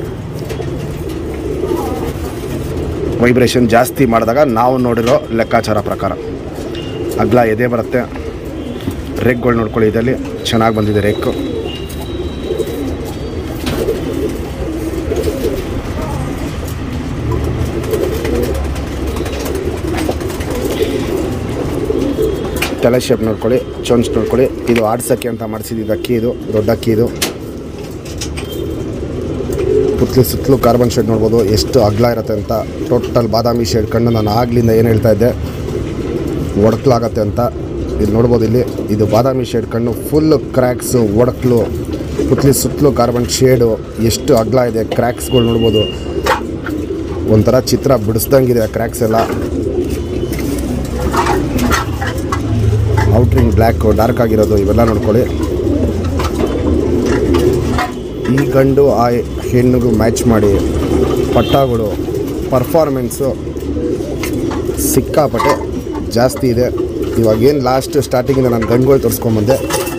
ವೈಬ್ರೇಷನ್ ಜಾಸ್ತಿ ಮಾಡಿದಾಗ ನಾವು ನೋಡಿರೋ ಲೆಕ್ಕಾಚಾರ ಪ್ರಕಾರ ಅಗ್ಲ ಎದೆ ಬರುತ್ತೆ ರೇಕ್ಗಳು ನೋಡ್ಕೊಳ್ಳಿ ಇದರಲ್ಲಿ ಚೆನ್ನಾಗಿ ಬಂದಿದೆ ರೇಕು ತಲೆ ಶೇಪ್ ನೋಡ್ಕೊಳ್ಳಿ ಚೊಂಚ್ ನೋಡ್ಕೊಳ್ಳಿ ಇದು ಆಡ್ಸಕ್ಕೆ ಅಂತ ಮಾಡಿಸಿದ್ದು ಅಕ್ಕಿ ಇದು ದೊಡ್ಡ ಅಕ್ಕಿ ಇದು ಪುತ್ಲಿ ಸುತ್ತಲೂ ಕಾರ್ಬನ್ ಶೇಡ್ ನೋಡ್ಬೋದು ಎಷ್ಟು ಅಗ್ಲ ಇರುತ್ತೆ ಅಂತ ಟೋಟಲ್ ಬಾದಾಮಿ ಶೇಡ್ ಕಣ್ಣು ನಾನು ಆಗ್ಲಿಂದ ಏನು ಹೇಳ್ತಾ ಇದ್ದೆ ಒಡಕ್ಲಾಗತ್ತೆ ಅಂತ ಇಲ್ಲಿ ನೋಡ್ಬೋದು ಇಲ್ಲಿ ಇದು ಬಾದಾಮಿ ಶೇಡ್ ಕಣ್ಣು ಫುಲ್ ಕ್ರ್ಯಾಕ್ಸು ಒಡಕ್ಲು ಪುತ್ಲಿ ಸುತ್ತಲೂ ಕಾರ್ಬನ್ ಶೇಡು ಎಷ್ಟು ಅಗ್ಲ ಇದೆ ಕ್ರ್ಯಾಕ್ಸ್ಗಳು ನೋಡ್ಬೋದು ಒಂಥರ ಚಿತ್ರ ಬಿಡಿಸ್ದಂಗಿದೆ ಕ್ರ್ಯಾಕ್ಸ್ ಎಲ್ಲ ಔಟ್ರಿಂಗ್ ಬ್ಲ್ಯಾಕು ಡಾರ್ಕ್ ಆಗಿರೋದು ಇವೆಲ್ಲ ನೋಡ್ಕೊಳ್ಳಿ ಈ ಗಂಡು ಆ ಹೆಣ್ಣಿಗೂ ಮ್ಯಾಚ್ ಮಾಡಿ ಪಟ್ಟಾಗಳು ಪರ್ಫಾರ್ಮೆನ್ಸು ಸಿಕ್ಕಾಪಟ್ಟೆ ಜಾಸ್ತಿ ಇದೆ ಇವಾಗ ಏನು ಲಾಸ್ಟ್ ಸ್ಟಾರ್ಟಿಂಗಿಂದ ನಾನು ಗಂಡುಗಳು ತೋರಿಸ್ಕೊಂಬಂದೆ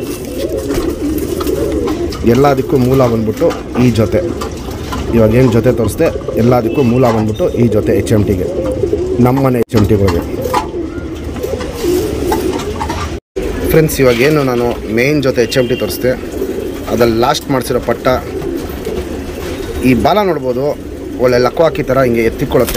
ಎಲ್ಲದಕ್ಕೂ ಮೂಲ ಬಂದ್ಬಿಟ್ಟು ಈ ಜೊತೆ ಇವಾಗ ಏನು ಜೊತೆ ತೋರಿಸ್ದೆ ಎಲ್ಲದಕ್ಕೂ ಮೂಲ ಬಂದ್ಬಿಟ್ಟು ಈ ಜೊತೆ ಎಚ್ ಎಮ್ ಟಿಗೆ ನಮ್ಮನೆ ಎಚ್ ಎಮ್ ಟಿಗಳಿಗೆ ಫ್ರೆಂಡ್ಸ್ ಇವಾಗ ಏನು ನಾನು ಮೇನ್ ಜೊತೆ ಎಚ್ ಎಮ್ ಟಿ ತೋರಿಸ್ದೆ ಅದ್ರಲ್ಲಿ ಲಾಸ್ಟ್ ಮಾಡಿಸಿರೋ ಪಟ್ಟ ಈ ಬಾಲ ನೋಡ್ಬೋದು ಒಳ್ಳೆ ಲಕ್ವಾಕಿ ಥರ ಹಿಂಗೆ ಎತ್ತಿಕೊಳ್ಳುತ್ತೆ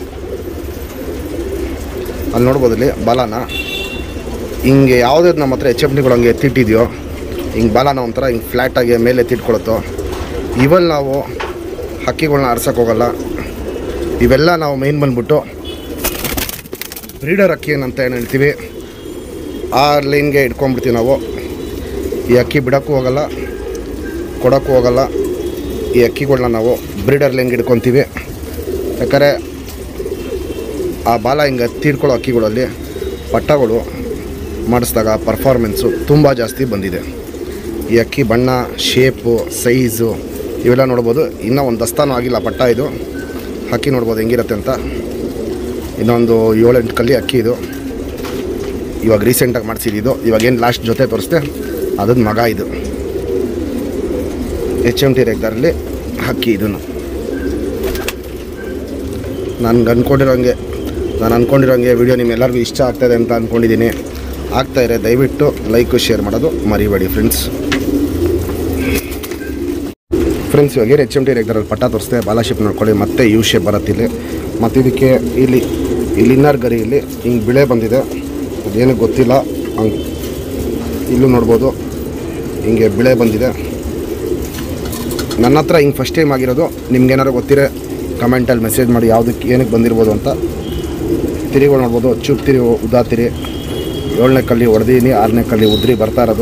ಅಲ್ಲಿ ನೋಡ್ಬೋದು ಇಲ್ಲಿ ಬಾಲನ ಹಿಂಗೆ ಯಾವುದೇ ನಮ್ಮ ಹತ್ರ ಎಚ್ ಎಮ್ ಟಿಗಳು ಹಂಗೆ ಎತ್ತಿಟ್ಟಿದೆಯೋ ಹಿಂಗೆ ಬಾಲನ ಒಂಥರ ಹಿಂಗೆ ಫ್ಲ್ಯಾಟಾಗಿ ಮೇಲೆ ಎತ್ತಿಟ್ಕೊಳುತ್ತೋ ಇವೆಲ್ಲ ನಾವು ಹಕ್ಕಿಗಳನ್ನ ಆರ್ಸೋಕೆ ಹೋಗಲ್ಲ ಇವೆಲ್ಲ ನಾವು ಮೇನ್ ಬಂದ್ಬಿಟ್ಟು ಬ್ರೀಡರ್ ಅಕ್ಕಿ ಏನಂತ ಏನು ಹೇಳ್ತೀವಿ ಆ ಲೈನ್ಗೆ ಇಟ್ಕೊಂಡ್ಬಿಡ್ತೀವಿ ನಾವು ಈ ಅಕ್ಕಿ ಬಿಡೋಕ್ಕೂ ಹೋಗಲ್ಲ ಕೊಡೋಕ್ಕೂ ಹೋಗಲ್ಲ ಈ ಅಕ್ಕಿಗಳನ್ನ ನಾವು ಬ್ರೀಡರ್ ಲೈನ್ಗೆ ಇಟ್ಕೊತೀವಿ ಯಾಕಂದರೆ ಆ ಬಾಲ ಹಿಂಗೆ ತೀರ್ಕೊಳ್ಳೋ ಅಕ್ಕಿಗಳಲ್ಲಿ ಪಟ್ಟಗಳು ಮಾಡಿಸಿದಾಗ ಪರ್ಫಾರ್ಮೆನ್ಸು ತುಂಬ ಜಾಸ್ತಿ ಬಂದಿದೆ ಈ ಅಕ್ಕಿ ಬಣ್ಣ ಶೇಪು ಸೈಜು ಇವೆಲ್ಲ ನೋಡ್ಬೋದು ಇನ್ನೂ ಒಂದು ದಸ್ತಾನು ಆಗಿಲ್ಲ ಪಟ್ಟ ಇದು ಅಕ್ಕಿ ನೋಡ್ಬೋದು ಹೆಂಗಿರುತ್ತೆ ಅಂತ ಇನ್ನೊಂದು ಏಳೆಂಟು ಕಲ್ಲಿ ಅಕ್ಕಿ ಇದು ಇವಾಗ ರೀಸೆಂಟಾಗಿ ಮಾಡಿಸಿದ್ದು ಇವಾಗ ಏನು ಲಾಸ್ಟ್ ಜೊತೆ ತೋರಿಸ್ದೆ ಅದನ್ನ ಮಗ ಇದು ಎಚ್ ಎಮ್ ಟಿ ರೇಗ್ದಾರಲ್ಲಿ ಹಕ್ಕಿ ಇದನ್ನು ನನಗೆ ಅಂದ್ಕೊಂಡಿರೋಂಗೆ ನಾನು ಅಂದ್ಕೊಂಡಿರೋಂಗೆ ವಿಡಿಯೋ ನಿಮ್ಮೆಲ್ಲರಿಗೂ ಇಷ್ಟ ಆಗ್ತಾಯಿದೆ ಅಂತ ಅಂದ್ಕೊಂಡಿದ್ದೀನಿ ಆಗ್ತಾಯಿರೆ ದಯವಿಟ್ಟು ಲೈಕು ಶೇರ್ ಮಾಡೋದು ಮರಿಬೇಡಿ ಫ್ರೆಂಡ್ಸ್ ಫ್ರೆಂಡ್ಸ್ ಇವಾಗ ಏನು ಎಚ್ ಎಮ್ ಟಿ ರೇಗ್ದಾರಲ್ಲಿ ಪಟ್ಟ ತೋರಿಸ್ದೆ ಬಾಲ ಶೇಪ್ ನೋಡ್ಕೊಳ್ಳಿ ಮತ್ತೆ ಯು ಶೇಪ್ ಬರುತ್ತೆ ಇಲ್ಲಿ ಮತ್ತು ಇದಕ್ಕೆ ಇಲ್ಲಿ ಇಲ್ಲಿ ಇನ್ನರ್ ಗರಿ ಇಲ್ಲಿ ಹಿಂಗೆ ಬಿಳೆ ಬಂದಿದೆ ಅದೇನು ಗೊತ್ತಿಲ್ಲ ಹಂಗೆ ಇಲ್ಲೂ ನೋಡ್ಬೋದು ಹಿಂಗೆ ಬಿಳೆ ಬಂದಿದೆ ನನ್ನ ಹತ್ರ ಹಿಂಗೆ ಫಸ್ಟ್ ಟೈಮ್ ಆಗಿರೋದು ನಿಮ್ಗೇನಾರು ಗೊತ್ತಿರೋ ಕಮೆಂಟಲ್ಲಿ ಮೆಸೇಜ್ ಮಾಡಿ ಯಾವುದಕ್ಕೆ ಏನಕ್ಕೆ ಬಂದಿರ್ಬೋದು ಅಂತ ತಿರಿಗಳು ನೋಡ್ಬೋದು ಚೂಪ್ ತಿರಿ ಉದ್ದಾ ತಿರಿ ಏಳನೇ ಕಲ್ಲಿ ಹೊಡೆದೀನಿ ಆರನೇ ಕಲ್ಲಿ ಉದ್ರಿ ಬರ್ತಾ ಇರೋದು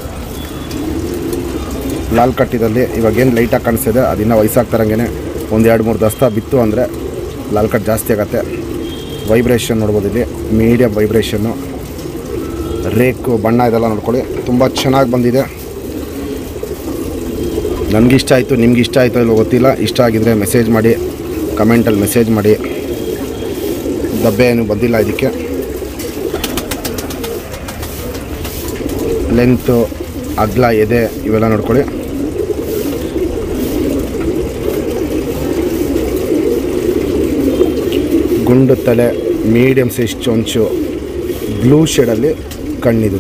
ಲಾಲ್ ಕಟ್ಟಿದಲ್ಲಿ ಇವಾಗ ಏನು ಲೈಟಾಗಿ ಕಾಣಿಸ್ತಿದೆ ಅದಿನ್ನ ವಯಸ್ಸಾಗ್ತಾರಂಗೆ ಒಂದು ಎರಡು ಮೂರು ದಸ್ತ ಬಿತ್ತು ಅಂದರೆ ಲಾಲ್ ಕಟ್ ಜಾಸ್ತಿ ಆಗುತ್ತೆ ವೈಬ್ರೇಷನ್ ನೋಡ್ಬೋದು ಇಲ್ಲಿ ಮೀಡಿಯಮ್ ವೈಬ್ರೇಷನ್ನು ರೇಕು ಬಣ್ಣ ಇದೆಲ್ಲ ನೋಡ್ಕೊಳ್ಳಿ ತುಂಬ ಚೆನ್ನಾಗಿ ಬಂದಿದೆ ನನಗಿಷ್ಟ ಆಯಿತು ನಿಮ್ಗೆ ಇಷ್ಟ ಆಯಿತು ಇಲ್ಲೋ ಗೊತ್ತಿಲ್ಲ ಇಷ್ಟ ಆಗಿದ್ರೆ ಮೆಸೇಜ್ ಮಾಡಿ ಕಮೆಂಟಲ್ಲಿ ಮೆಸೇಜ್ ಮಾಡಿ ದಬ್ಬೆ ಏನು ಬಂದಿಲ್ಲ ಇದಕ್ಕೆ ಲೆಂತು ಅಗ್ಲ ಎದೆ ಇವೆಲ್ಲ ನೋಡ್ಕೊಳ್ಳಿ ಗುಂಡು ತಲೆ ಮೀಡಿಯಮ್ ಸೈಜ್ ಚೊಂಚು ಬ್ಲೂ ಶೇಡಲ್ಲಿ ಕಣ್ಣಿದು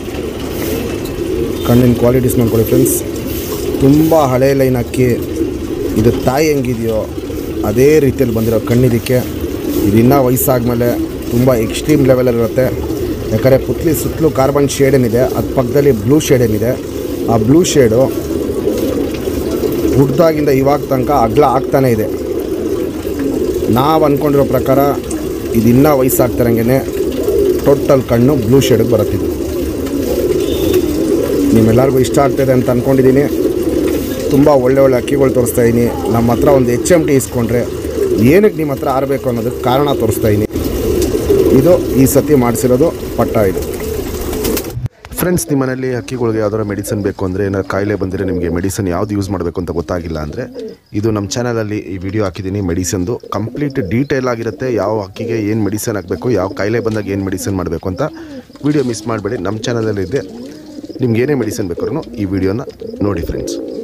ಕಣ್ಣಿನ ಕ್ವಾಲಿಟೀಸ್ ನೋಡ್ಕೊಳ್ಳಿ ಫ್ರೆಂಡ್ಸ್ ತುಂಬ ಹಳೆ ಲೈನ್ ಅಕ್ಕಿ ಇದು ತಾಯಿ ಹೆಂಗಿದೆಯೋ ಅದೇ ರೀತಿಯಲ್ಲಿ ಬಂದಿರೋ ಕಣ್ಣಿದಕ್ಕೆ ಇದು ಇನ್ನೂ ವಯಸ್ಸಾದ್ಮೇಲೆ ತುಂಬ ಎಕ್ಸ್ಟ್ರೀಮ್ ಲೆವೆಲಲ್ಲಿರುತ್ತೆ ಯಾಕಂದರೆ ಪುತ್ಲಿ ಸುತ್ತಲೂ ಕಾರ್ಬನ್ ಶೇಡ್ ಏನಿದೆ ಅದ್ರ ಪಕ್ಕದಲ್ಲಿ ಬ್ಲೂ ಶೇಡ್ ಏನಿದೆ ಆ ಬ್ಲೂ ಶೇಡು ಹುಡ್ದಾಗಿಂದ ಇವಾಗ ತನಕ ಅಗ್ಲ ಆಗ್ತಾನೇ ಇದೆ ನಾವು ಅಂದ್ಕೊಂಡಿರೋ ಪ್ರಕಾರ ಇದು ಇನ್ನೂ ವಯಸ್ಸಾಗ್ತಿರಂಗೆ ಟೋಟಲ್ ಕಣ್ಣು ಬ್ಲೂ ಶೇಡಿಗೆ ಬರುತ್ತಿದ್ದು ನಿಮ್ಮೆಲ್ಲರಿಗೂ ಇಷ್ಟ ಆಗ್ತದೆ ಅಂತ ಅಂದ್ಕೊಂಡಿದ್ದೀನಿ ತುಂಬ ಒಳ್ಳೆ ಒಳ್ಳೆ ಅಕ್ಕಿಗಳು ತೋರಿಸ್ತಾ ಇದ್ದೀನಿ ನಮ್ಮ ಹತ್ರ ಒಂದು ಎಚ್ ಎಮ್ ಟಿ ಇಸ್ಕೊಂಡ್ರೆ ಏನಕ್ಕೆ ನಿಮ್ಮ ಹತ್ರ ಆರಬೇಕು ಅನ್ನೋದಕ್ಕೆ ಕಾರಣ ತೋರಿಸ್ತಾ ಇದ್ದೀನಿ ಇದು ಈ ಸತಿ ಮಾಡಿಸಿರೋದು ಪಟ್ಟ ಇದು ಫ್ರೆಂಡ್ಸ್ ನಿಮ್ಮ ಮನೇಲಿ ಹಕ್ಕಿಗಳಿಗೆ ಯಾವ್ದಾರ ಮೆಡಿಸನ್ ಬೇಕು ಅಂದರೆ ಏನಾದ್ರು ಕಾಯಿಲೆ ಬಂದರೆ ನಿಮಗೆ ಮೆಡಿಸನ್ ಯಾವ್ದು ಯೂಸ್ ಮಾಡಬೇಕು ಅಂತ ಗೊತ್ತಾಗಿಲ್ಲ ಅಂದರೆ ಇದು ನಮ್ಮ ಚಾನಲಲ್ಲಿ ಈ ವಿಡಿಯೋ ಹಾಕಿದ್ದೀನಿ ಮೆಡಿಸನ್ದು ಕಂಪ್ಲೀಟ್ ಡೀಟೇಲ್ ಆಗಿರುತ್ತೆ ಯಾವ ಹಕ್ಕಿಗೆ ಏನು ಮೆಡಿಸನ್ ಹಾಕಬೇಕು ಯಾವ ಕಾಯಿಲೆ ಬಂದಾಗ ಏನು ಮೆಡಿಸನ್ ಮಾಡಬೇಕು ಅಂತ ವಿಡಿಯೋ ಮಿಸ್ ಮಾಡಬೇಡಿ ನಮ್ಮ ಚಾನಲಲ್ಲಿ ಇದೆ ನಿಮ್ಗೆ ಏನೇ ಮೆಡಿಸನ್ ಬೇಕಾದ್ರೂ ಈ ವಿಡಿಯೋನ ನೋಡಿ ಫ್ರೆಂಡ್ಸ್